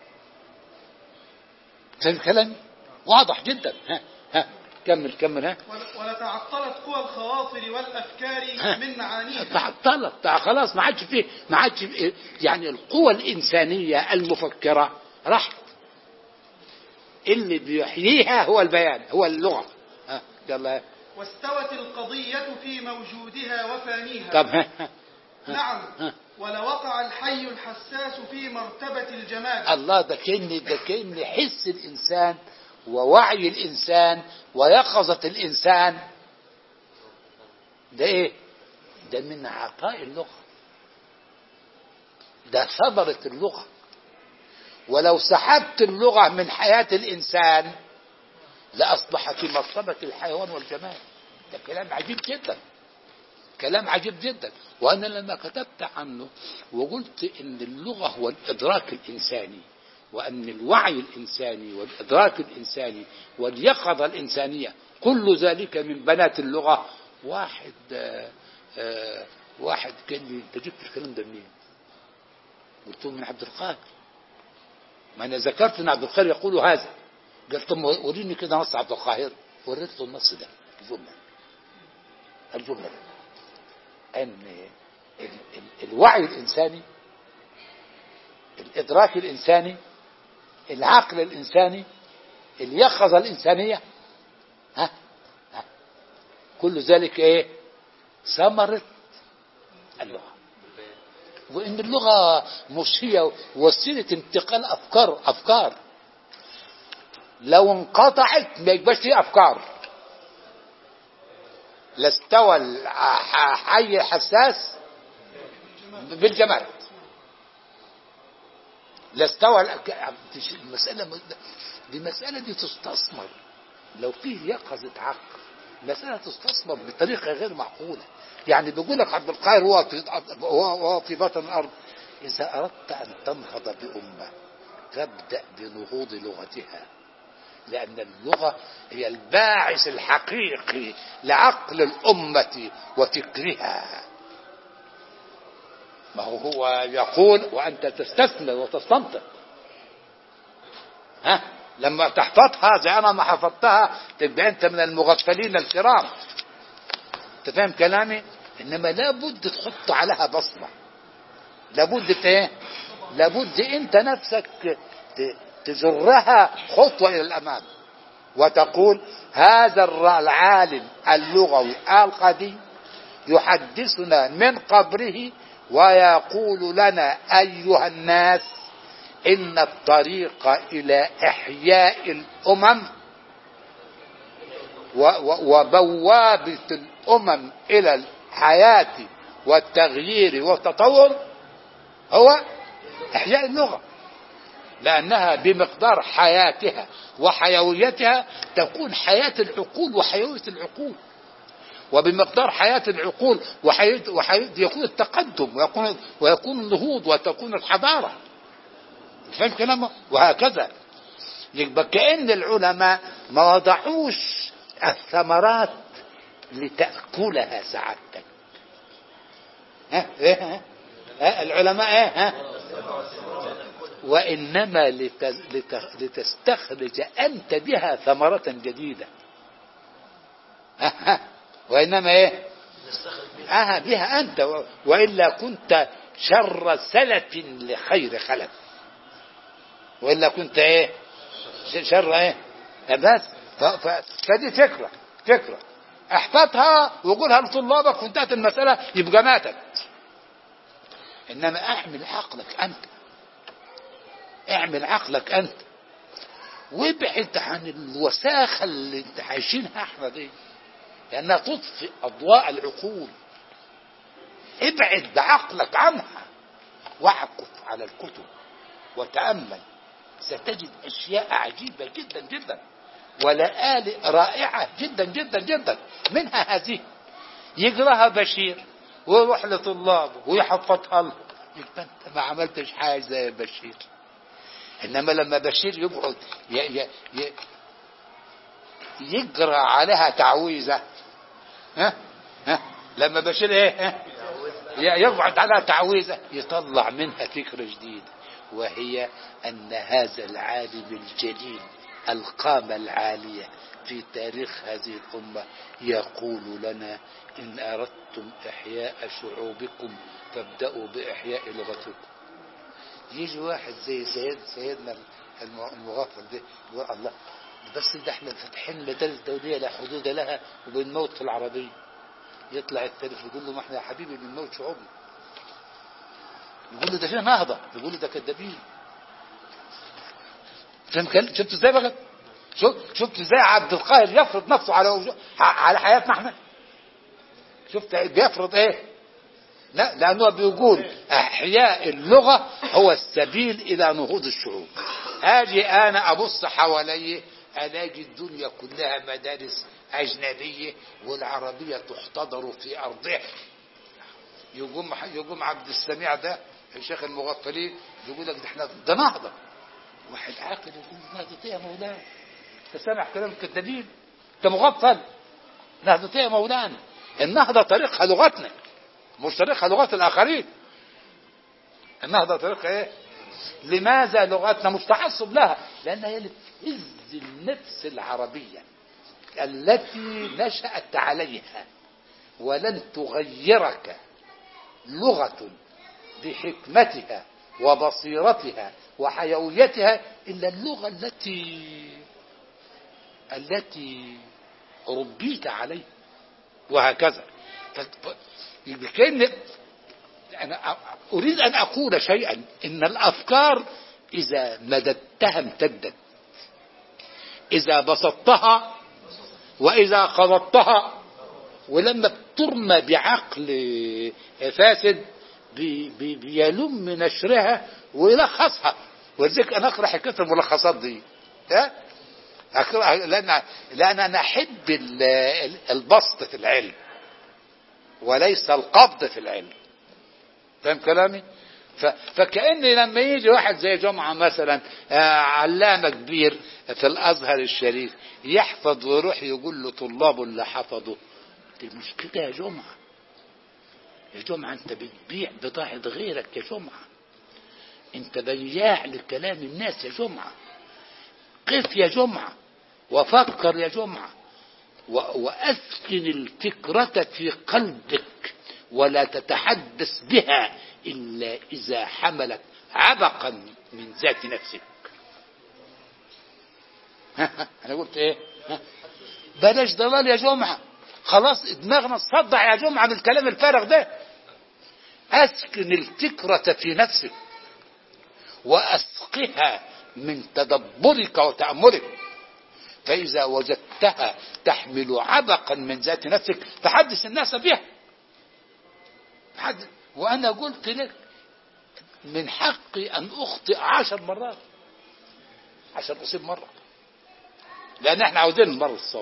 فاهم كلامي واضح جدا ها ها كمل كمل ها ول- ولتعطلت قوى الخواطر والأفكار من معانيها تعطلت تع- خلاص ما عادش فيه ما عادش فيه يعني القوى الإنسانية المفكرة راحت اللي بيحييها هو البيان هو اللغة ها يلا واستوت القضية في موجودها وفانيها طب ها ها نعم ها. ولوقع الحي الحساس في مرتبة الجمال الله ده كأن ده كأن حس الإنسان ووعي الإنسان ويقظة الإنسان ده إيه؟ ده من عطاء اللغة ده ثمرة اللغة ولو سحبت اللغة من حياة الإنسان لأصبح في مرتبة الحيوان والجمال ده كلام عجيب جدا كلام عجيب جدا وأنا لما كتبت عنه وقلت إن اللغة هو الإدراك الإنساني وأن الوعي الإنساني والإدراك الإنساني واليقظة الإنسانية كل ذلك من بنات اللغة واحد آه آه واحد قال لي أنت جبت الكلام ده منين؟ قلت له من عبد القادر ما أنا ذكرت أن عبد القادر يقول هذا قال طب وريني كده نص عبد القاهر وريت له النص ده الجملة الجملة أن ال- ال- الوعي الإنساني الإدراك الإنساني العقل الإنساني اليقظة الإنسانية ها ها كل ذلك إيه ثمرة اللغة وإن اللغة مش هي وسيلة انتقال أفكار أفكار لو انقطعت ما يبقاش فيه أفكار لاستوى الحي الحساس بالجمال لاستوى الأك- المسألة دي مسألة دي تستثمر لو فيه يقظة عقل مسألة تستثمر بطريقة غير معقولة يعني بيقول لك عبد القاهر هو في هو هو في بطن الأرض إذا أردت أن تنهض بأمة فابدأ بنهوض لغتها لأن اللغة هي الباعث الحقيقي لعقل الأمة وفكرها ما هو هو يقول وأنت تستثمر وتستنطق ها لما تحفظها زي أنا ما حفظتها تبقى أنت من المغفلين الكرام أنت فاهم كلامي إنما لابد تحط عليها بصمة لابد ايه لابد انت نفسك ت- تجرها خطوة الى الامام وتقول هذا الر- العالم اللغوي القديم يحدثنا من قبره ويقول لنا ايها الناس ان الطريق الى احياء الامم و- و- وبوابة الامم الى الحياة والتغيير والتطور هو إحياء اللغة لأنها بمقدار حياتها وحيويتها تكون حياة العقول وحيوية العقول وبمقدار حياة العقول وحيوية وحيوية يكون التقدم ويكون ويكون النهوض وتكون الحضارة فاهم كلامه وهكذا يبقى كأن العلماء ما وضعوش الثمرات لتأكلها سعادتك ها إيه ها ها العلماء ايه ها وإنما لت- لت- لتستخرج أنت بها ثمرة جديدة ها ها وإنما إيه آه بها أنت و- وإلا كنت شر سلف لخير خلف وإلا كنت إيه ش- شر إيه بس ف- ف- فدي فكرة فكرة احفظها وقولها لطلابك وانتهت المسألة يبقى ماتت إنما اعمل عقلك أنت اعمل عقلك أنت وابعد عن الوساخة اللي انت عايشينها احنا دي لأنها تطفئ أضواء العقول ابعد بعقلك عنها واعكف على الكتب وتأمل ستجد أشياء عجيبة جدا جدا ولآلئ رائعة جدا جدا جدا منها هذه يقراها بشير ويروح لطلابه ويحفظها له يبقى انت ما عملتش حاجة زي بشير انما لما بشير يقعد ي- ي- ي- يقرا عليها تعويذه ها ها لما بشير ايه ها ي- يقعد عليها تعويذه يطلع منها فكره جديده وهي ان هذا العالم الجليل القامه العاليه في تاريخ هذه الامه يقول لنا ان اردتم احياء شعوبكم فابداوا باحياء لغتكم يجي واحد زي سيد سيدنا الم- المغفل ده يقول الله بس ده احنا فاتحين مدارس دوليه لا حدود لها وبنموت في العربيه يطلع التاريخ يقول له ما احنا يا حبيبي بنموت شعوبنا يقول له ده فيها نهضه يقول له ده كذابين فهمت كلام؟ شفت ازاي بقى شفت شفت ازاي عبد القاهر يفرض نفسه على وجو- على حياتنا احنا شفت بيفرض ايه لا لأنه بيقول أحياء اللغة هو السبيل إلى نهوض الشعوب أجي أنا أبص حوالي ألاقي الدنيا كلها مدارس أجنبية والعربية تحتضر في أرضها يقوم يقوم عبد السميع ده الشيخ المغفلين يقول لك ده احنا ده نهضة واحد عاقل يقول نهضة ايه يا مولانا انت سامع كلام الكذابين انت مغفل نهضة ايه يا مولانا النهضة طريقها لغتنا مش طريقها لغات الآخرين النهضة طريقها إيه لماذا لغتنا مش تعصب لها لأنها هي اللي تهز النفس العربية التي نشأت عليها ولن تغيرك لغة بحكمتها وبصيرتها وحيويتها إلا اللغة التي التي ربيت عليها وهكذا ف- يبقى كأن أنا أريد أن أقول شيئا إن الأفكار إذا مددتها امتدت إذا بسطتها وإذا قبضتها ولما بترمى بعقل فاسد بي بي بيلم نشرها ويلخصها ولذلك أنا أقرأ حكاية الملخصات دي ها أقرأ لأن لأن أنا أحب ال- ال- البسط في العلم وليس القبض في العلم فاهم كلامي ف... فكأن لما يجي واحد زي جمعة مثلا آه، علامة كبير في الأزهر الشريف يحفظ ويروح يقول له طلابه اللي حفظوا دي مش كده يا جمعة يا جمعة انت بتبيع بضاعة غيرك يا جمعة انت بياع لكلام الناس يا جمعة قف يا جمعة وفكر يا جمعة و- وأسكن الفكرة في قلبك ولا تتحدث بها إلا إذا حملت عبقا من ذات نفسك أنا قلت إيه ها؟ بلاش ضلال يا جمعة خلاص دماغنا تصدع يا جمعة بالكلام الفارغ ده أسكن الفكرة في نفسك وأسقها من تدبرك وتأملك فإذا وجدتها تحمل عبقا من ذات نفسك فحدث الناس بها حد وأنا قلت لك من حقي أن أخطئ عشر مرات عشان أصيب مرة لأن احنا عاوزين المرة الصبر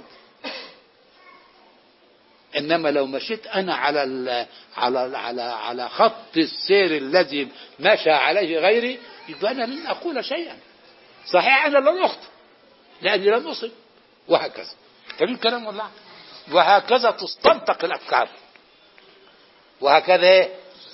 انما لو مشيت انا على ال على ال على على خط السير الذي مشى عليه غيري يبقى انا لن اقول شيئا صحيح انا لن اخطئ لاني لم اصب وهكذا فمن كلام والله وهكذا تستنطق الافكار وهكذا ايه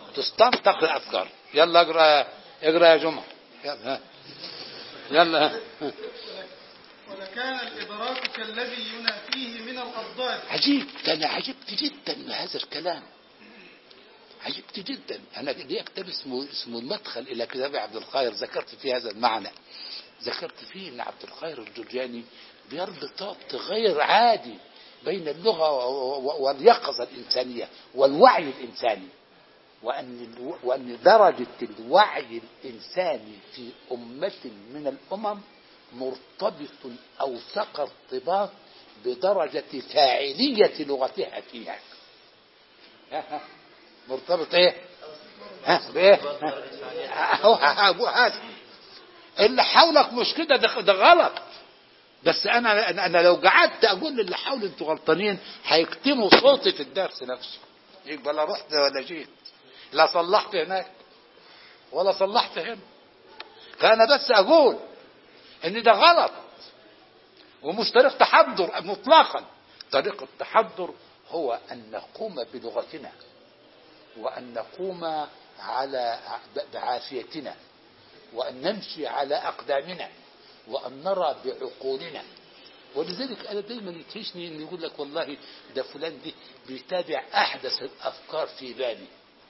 تستنطق الافكار يلا اقرا اقرا يا جمعه يلا ها. يلا ولكان الإدراك كالذي ينافيه من الأضداد عجيب ده انا عجبت جدا من هذا الكلام عجبت جدا انا لي كتاب اسمه اسمه المدخل الى كتاب عبد القاهر ذكرت فيه هذا المعنى ذكرت فيه ان عبد القاهر الجرجاني بيربط ربط غير عادي بين اللغه و- و- واليقظه الانسانيه والوعي الانساني وان الو- وان درجه الوعي الانساني في امه من الامم مرتبط اوثق ارتباط بدرجه فاعليه لغتها فيها ها ها. مرتبط ايه ها بايه ها؟ هو- هو هذا اللي حولك مش كده ده ده غلط بس انا أنا- انا لو قعدت اقول للي حولي انتوا غلطانين هيكتموا صوتي في الدرس نفسه يبقى لا رحت ولا جيت لا صلحت هناك ولا صلحت هنا فانا بس اقول ان ده غلط ومش طريق تحضر مطلقا طريق التحضر هو ان نقوم بلغتنا وان نقوم على بعافيتنا وأن نمشي على أقدامنا وأن نرى بعقولنا ولذلك أنا دايما يدهشني أن يقول لك والله ده فلان دي بيتابع أحدث الأفكار في بالي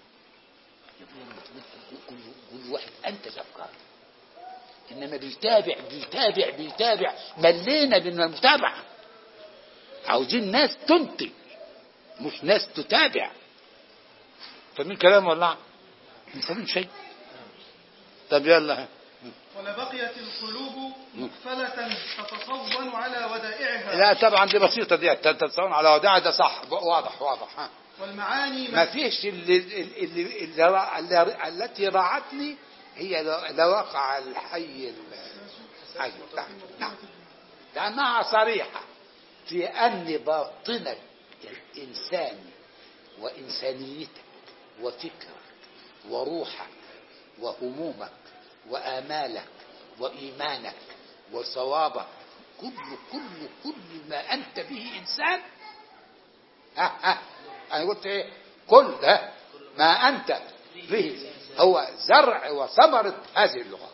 كل كل واحد أنتج أفكار إنما بيتابع بيتابع بيتابع ملينا من المتابعة عاوزين ناس تنتج مش ناس تتابع فمن كلام ولا من فاهمين شيء طب يلا ولبقيت القلوب مقفلة تتصون على ودائعها لا طبعا دي بسيطه دي تتصون على وداع ده صح واضح واضح ها والمعاني ما مس- فيش اللي, اللي, اللي, اللي التي راعتني هي لو لو وقع الحي ال- أيوة، نعم نعم لأنها صريحة في أن باطنك الإنساني وإنسانيتك وفكرك وروحك وهمومك وآمالك وإيمانك وصوابك كل كل كل ما أنت به إنسان ها ها أنا قلت إيه كل ها ما أنت به هو زرع وثمرة هذه اللغة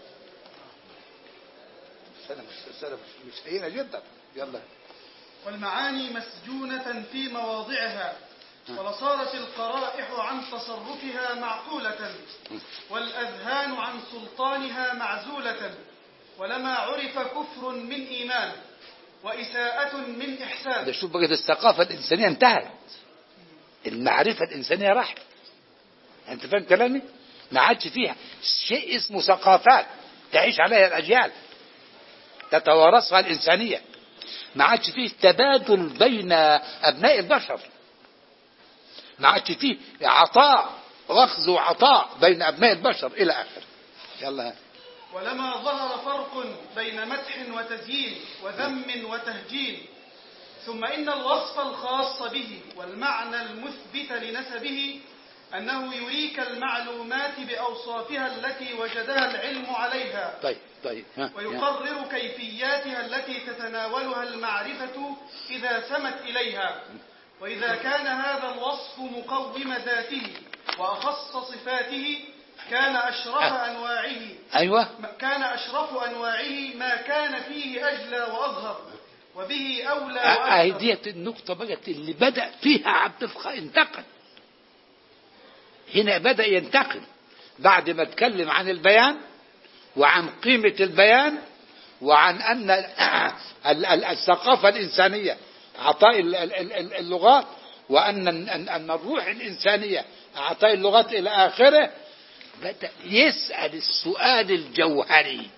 سنة مش سنة مش, مش هينة جدا يلا والمعاني مسجونة في مواضعها ولصارت القرائح عن تصرفها معقولة والأذهان عن سلطانها معزولة ولما عرف كفر من إيمان وإساءة من ده إحسان شوف بقت الثقافة الإنسانية انتهت المعرفة الإنسانية راحت أنت فاهم كلامي؟ ما عادش فيها شيء اسمه ثقافات تعيش عليها الأجيال تتوارثها الإنسانية ما عادش فيه تبادل بين أبناء البشر ما عادش فيه عطاء أخذ وعطاء بين أبناء البشر إلى آخره يلا ولما ظهر فرق بين مدح وتزيين وذم وتهجين ثم إن الوصف الخاص به والمعنى المثبت لنسبه أنه يريك المعلومات بأوصافها التي وجدها العلم عليها طيب طيب ها ويقرر كيفياتها التي تتناولها المعرفة إذا سمت إليها وإذا كان هذا الوصف مقوم ذاته وأخص صفاته كان أشرف أنواعه أيوه كان أشرف أنواعه ما كان فيه أجلى وأظهر وبه أولى اهي وأكثر ديت النقطة بقت اللي بدأ فيها عبد الخالق انتقل هنا بدأ ينتقل بعد ما اتكلم عن البيان وعن قيمة البيان وعن أن ال- ال- الثقافة الإنسانية عطاء ال- ال- ال- اللغات وأن أن أن الروح الإنسانية عطاء اللغات إلى آخره بدأ يسأل السؤال الجوهري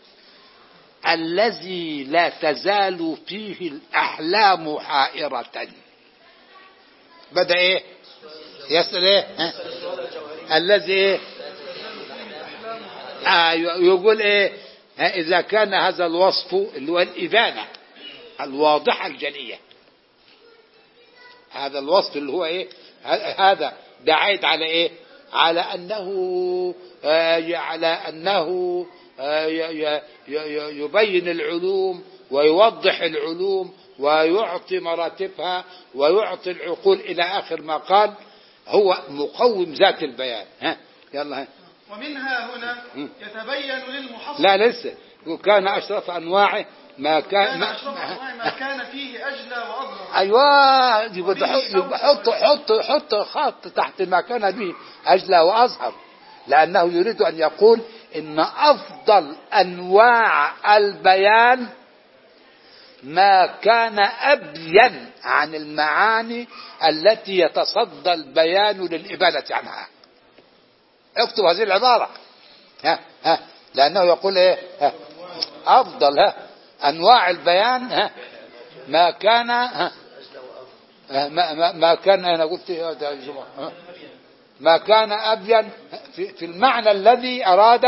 الذي لا تزال فيه الأحلام حائرة بدأ إيه يسأل إيه ها؟ الذي إيه آه يقول إيه ها إذا كان هذا الوصف اللي هو الإبانة الواضحة الجلية هذا الوصف اللي هو إيه ه- هذا ده عايد على إيه على أنه آه على أنه آه ي- ي- ي- يبين العلوم ويوضح العلوم ويعطي مراتبها ويعطي العقول إلى آخر ما قال هو مقوم ذات البيان ها يلا ها ومنها هنا مم. يتبين للمحصل لا لسه وكان أشرف أنواعه ما كان كان ما أشرف أنواع ما كان فيه أجلى وأظهر ايوه يبقى تحط- يبقى حط حط حط خط تحت ما كان به اجلى واظهر لانه يريد ان يقول ان افضل انواع البيان ما كان ابين عن المعاني التي يتصدى البيان للابانه عنها اكتب هذه العباره ها ها لانه يقول ايه ها افضل ها انواع البيان ها ما كان ها ما, ما, ما كان انا قلت إيه هذا يا جماعه ها؟ ما كان ابين في, في المعنى الذي اراد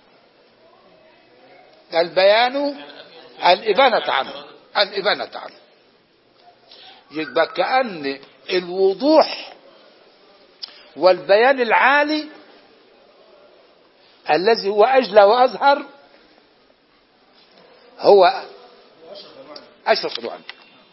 البيان الابانه عنه الابانه عنه يبقى كان الوضوح والبيان العالي الذي هو اجلى واظهر هو اشرف الوعد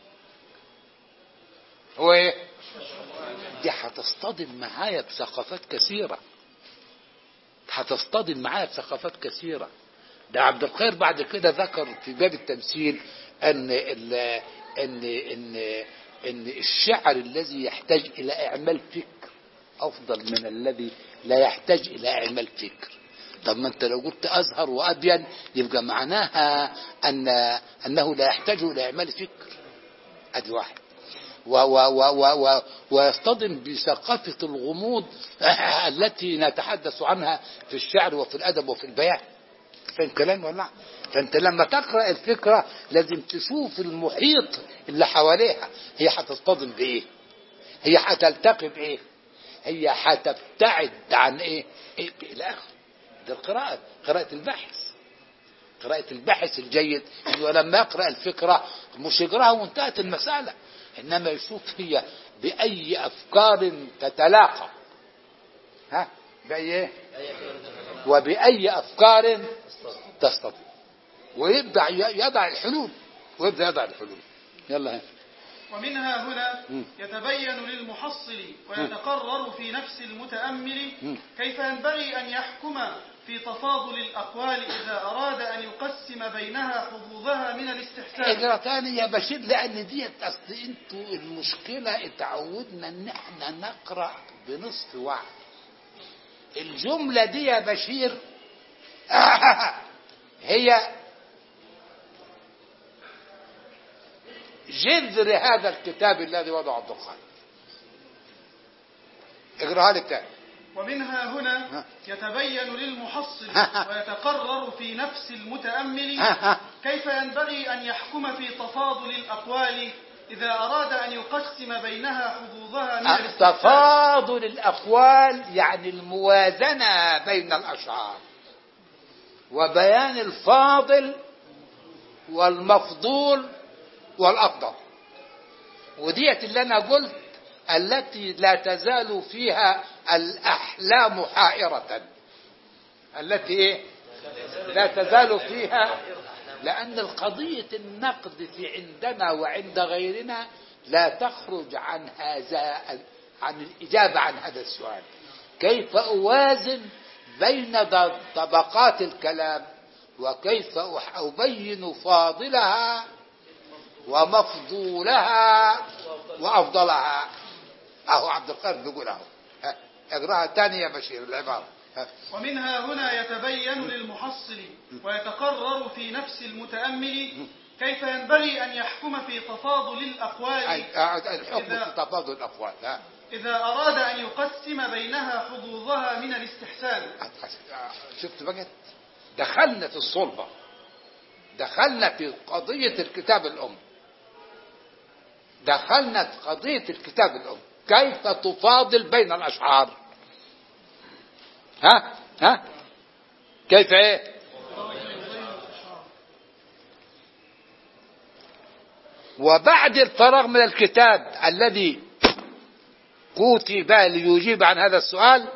هو ايه دي هتصطدم معايا بثقافات كثيرة هتصطدم معايا بثقافات كثيرة ده عبد الخير بعد كده ذكر في باب التمثيل ان ال ان ان ان الشعر الذي يحتاج الى اعمال فكر افضل من الذي لا يحتاج الى اعمال فكر طب ما انت لو قلت ازهر وابين يبقى معناها ان انه لا يحتاج الى اعمال فكر ادي واحد و و و و و ويصطدم بثقافة الغموض التي نتحدث عنها في الشعر وفي الأدب وفي البيان فاهم كلام ولا لا؟ فأنت لما تقرأ الفكرة لازم تشوف المحيط اللي حواليها هي هتصطدم بإيه هي هتلتقي بإيه هي هتبتعد عن إيه, إيه إلى آخره ده القراءة قراءة البحث قراءة الباحث الجيد إنه لما يقرأ الفكرة مش يقرأها وانتهت المسألة إنما يشوف هي بأي أفكار تتلاقى ها بأي إيه؟ وبأي أفكار تصطدم ويبدأ يضع الحلول ويبدأ يضع الحلول يلا ها. ومنها هنا مم. يتبين للمحصل ويتقرر في نفس المتأمل مم. كيف ينبغي أن يحكم في تفاضل الأقوال إذا أراد أن يقسم بينها حظوظها من الاستحسان اجرة تاني يا بشير لان ديت اصل انتوا المشكلة اتعودنا ان احنا نقرأ بنصف وعي الجملة دي يا بشير هي جذر هذا الكتاب الذي وضعه عبد القادر اقراها لي تاني ومنها ها. هنا يتبين للمحصل ها ها. ويتقرر في نفس المتأمل ها ها. كيف ينبغي أن يحكم في تفاضل الأقوال إذا أراد أن يقسم بينها حظوظها من الاستحسان تفاضل الأقوال يعني الموازنة بين الأشعار وبيان الفاضل والمفضول والأفضل وديت اللي أنا قلت التي لا تزال فيها الأحلام حائرة التي إيه؟ لا تزال فيها لأن القضية النقد في عندنا وعند غيرنا لا تخرج عن هذا عن الإجابة عن هذا السؤال كيف أوازن بين ض- طبقات الكلام وكيف أح- أبين فاضلها ومفضولها وأفضلها أهو عبد القادر بيقول أهو ها، اقراها تاني يا بشير العبارة ها. ومنها هنا يتبين للمحصل ويتقرر في نفس المتأمل كيف ينبغي أن يحكم في تفاضل الأقوال أي- أعد الحكم إذا- في تفاضل الأقوال ها. إذا أراد أن يقسم بينها حظوظها من الاستحسان شفت بقى دخلنا في الصلبة دخلنا في قضية الكتاب الأم دخلنا في قضية الكتاب الأم كيف تفاضل بين الأشعار ها ها كيف ايه وبعد الفراغ من الكتاب الذي كتب ليجيب عن هذا السؤال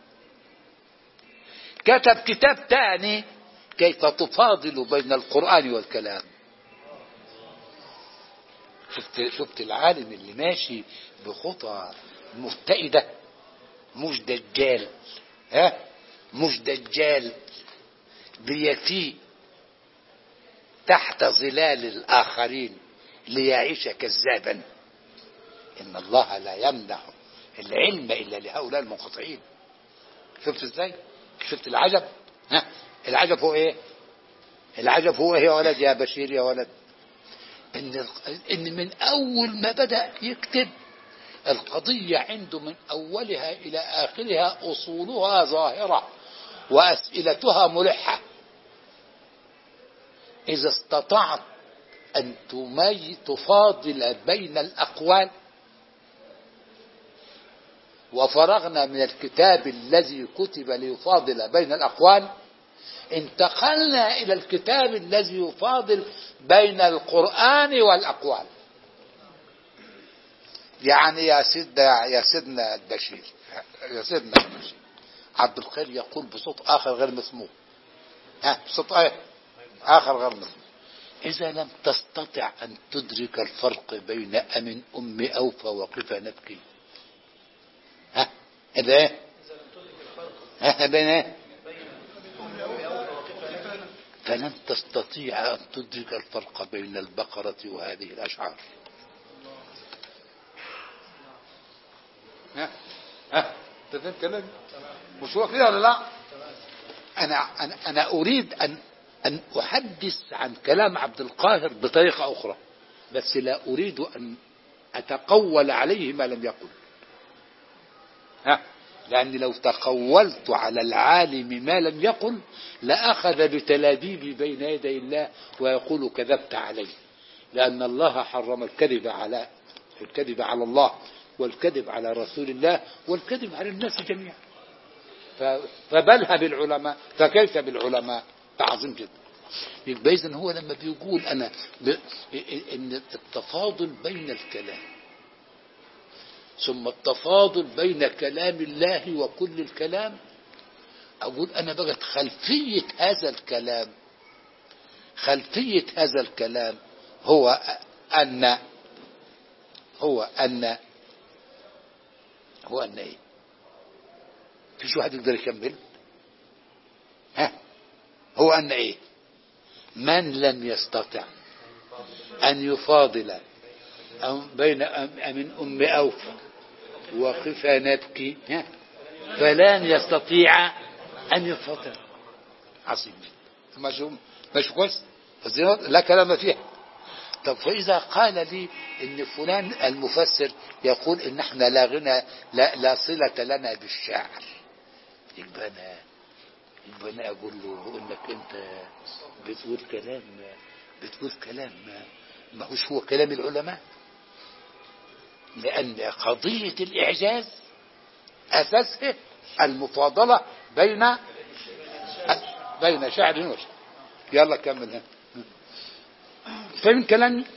كتب كتاب ثاني كيف تفاضل بين القرآن والكلام شفت شفت العالم اللي ماشي بخطى مفتئدة مش دجال ها مش دجال بيفي تحت ظلال الآخرين ليعيش كذابا إن الله لا يمنح العلم إلا لهؤلاء المنقطعين شفت ازاي شفت العجب ها العجب هو ايه العجب هو إيه يا ولد يا بشير يا ولد ان ان من اول ما بدا يكتب القضيه عنده من اولها الى اخرها اصولها ظاهره واسئلتها ملحه اذا استطعت ان تمي تفاضل بين الاقوال وفرغنا من الكتاب الذي كتب ليفاضل بين الأقوال انتقلنا إلى الكتاب الذي يفاضل بين القرآن والأقوال يعني يا سيدنا يا سيدنا البشير يا سيدنا البشير عبد الخير يقول بصوت آخر غير مسموع ها بصوت ايه آخر غير مسموع إذا لم تستطع أن تدرك الفرق بين أمن أم أوفى وقف نبكي ها إذا إيه ها بين إيه فلن تستطيع أن تدرك الفرق بين البقرة وهذه الأشعار ها ها أنت فهمت كلامي مش هو كده ولا لا أنا أنا أنا أريد أن أن أحدث عن كلام عبد القاهر بطريقة أخرى بس لا أريد أن أتقول عليه ما لم يقل ها لأني لو تقولت على العالم ما لم يقل لأخذ بتلابيبي بين يدي الله ويقول كذبت علي لأن الله حرم الكذب على الكذب على الله والكذب على رسول الله والكذب على الناس جميعا ف- فبلها بالعلماء فكيف بالعلماء تعظيم جدا يبقى إذن هو لما بيقول أنا ب... إن التفاضل بين الكلام ثم التفاضل بين كلام الله وكل الكلام أقول أنا بقت خلفية هذا الكلام خلفية هذا الكلام هو أن هو أن هو أن إيه فيش واحد يقدر يكمل ها هو أن إيه من لم يستطع أن يفاضل أم بين أم من أم أوفى وقف نبكي ها فلن يستطيع أن يفاضل عظيم مش مش كويس الزيارات لا كلام فيها طب فإذا قال لي إن فلان المفسر يقول إن احنا لا غنى لا, لا صلة لنا بالشاعر يبقى أنا يبقى أنا أقول له إنك أنت بتقول كلام بتقول كلام ما, ما هوش هو كلام العلماء لأن قضية الإعجاز أساسها المفاضلة بين بين شاعر وشاعر يلا كمل ها فمن كلامي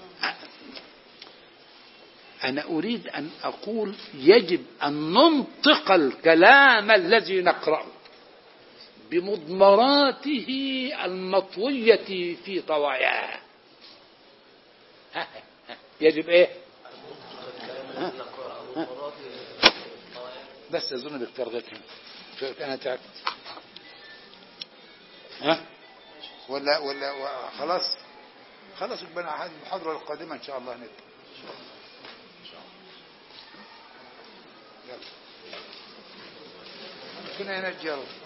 أنا أريد أن أقول يجب أن ننطق الكلام الذي نقرأه بمضمراته المطوية في طواياه ها، ها، يجب ايه ها؟ ها؟ بس اظن بفرغتهم انا تعبت ها ولا ولا و- خلاص خلاص يبقى أنا المحاضرة القادمة إن شاء الله نبدأ إن شاء الله يلا كنا هنا يلا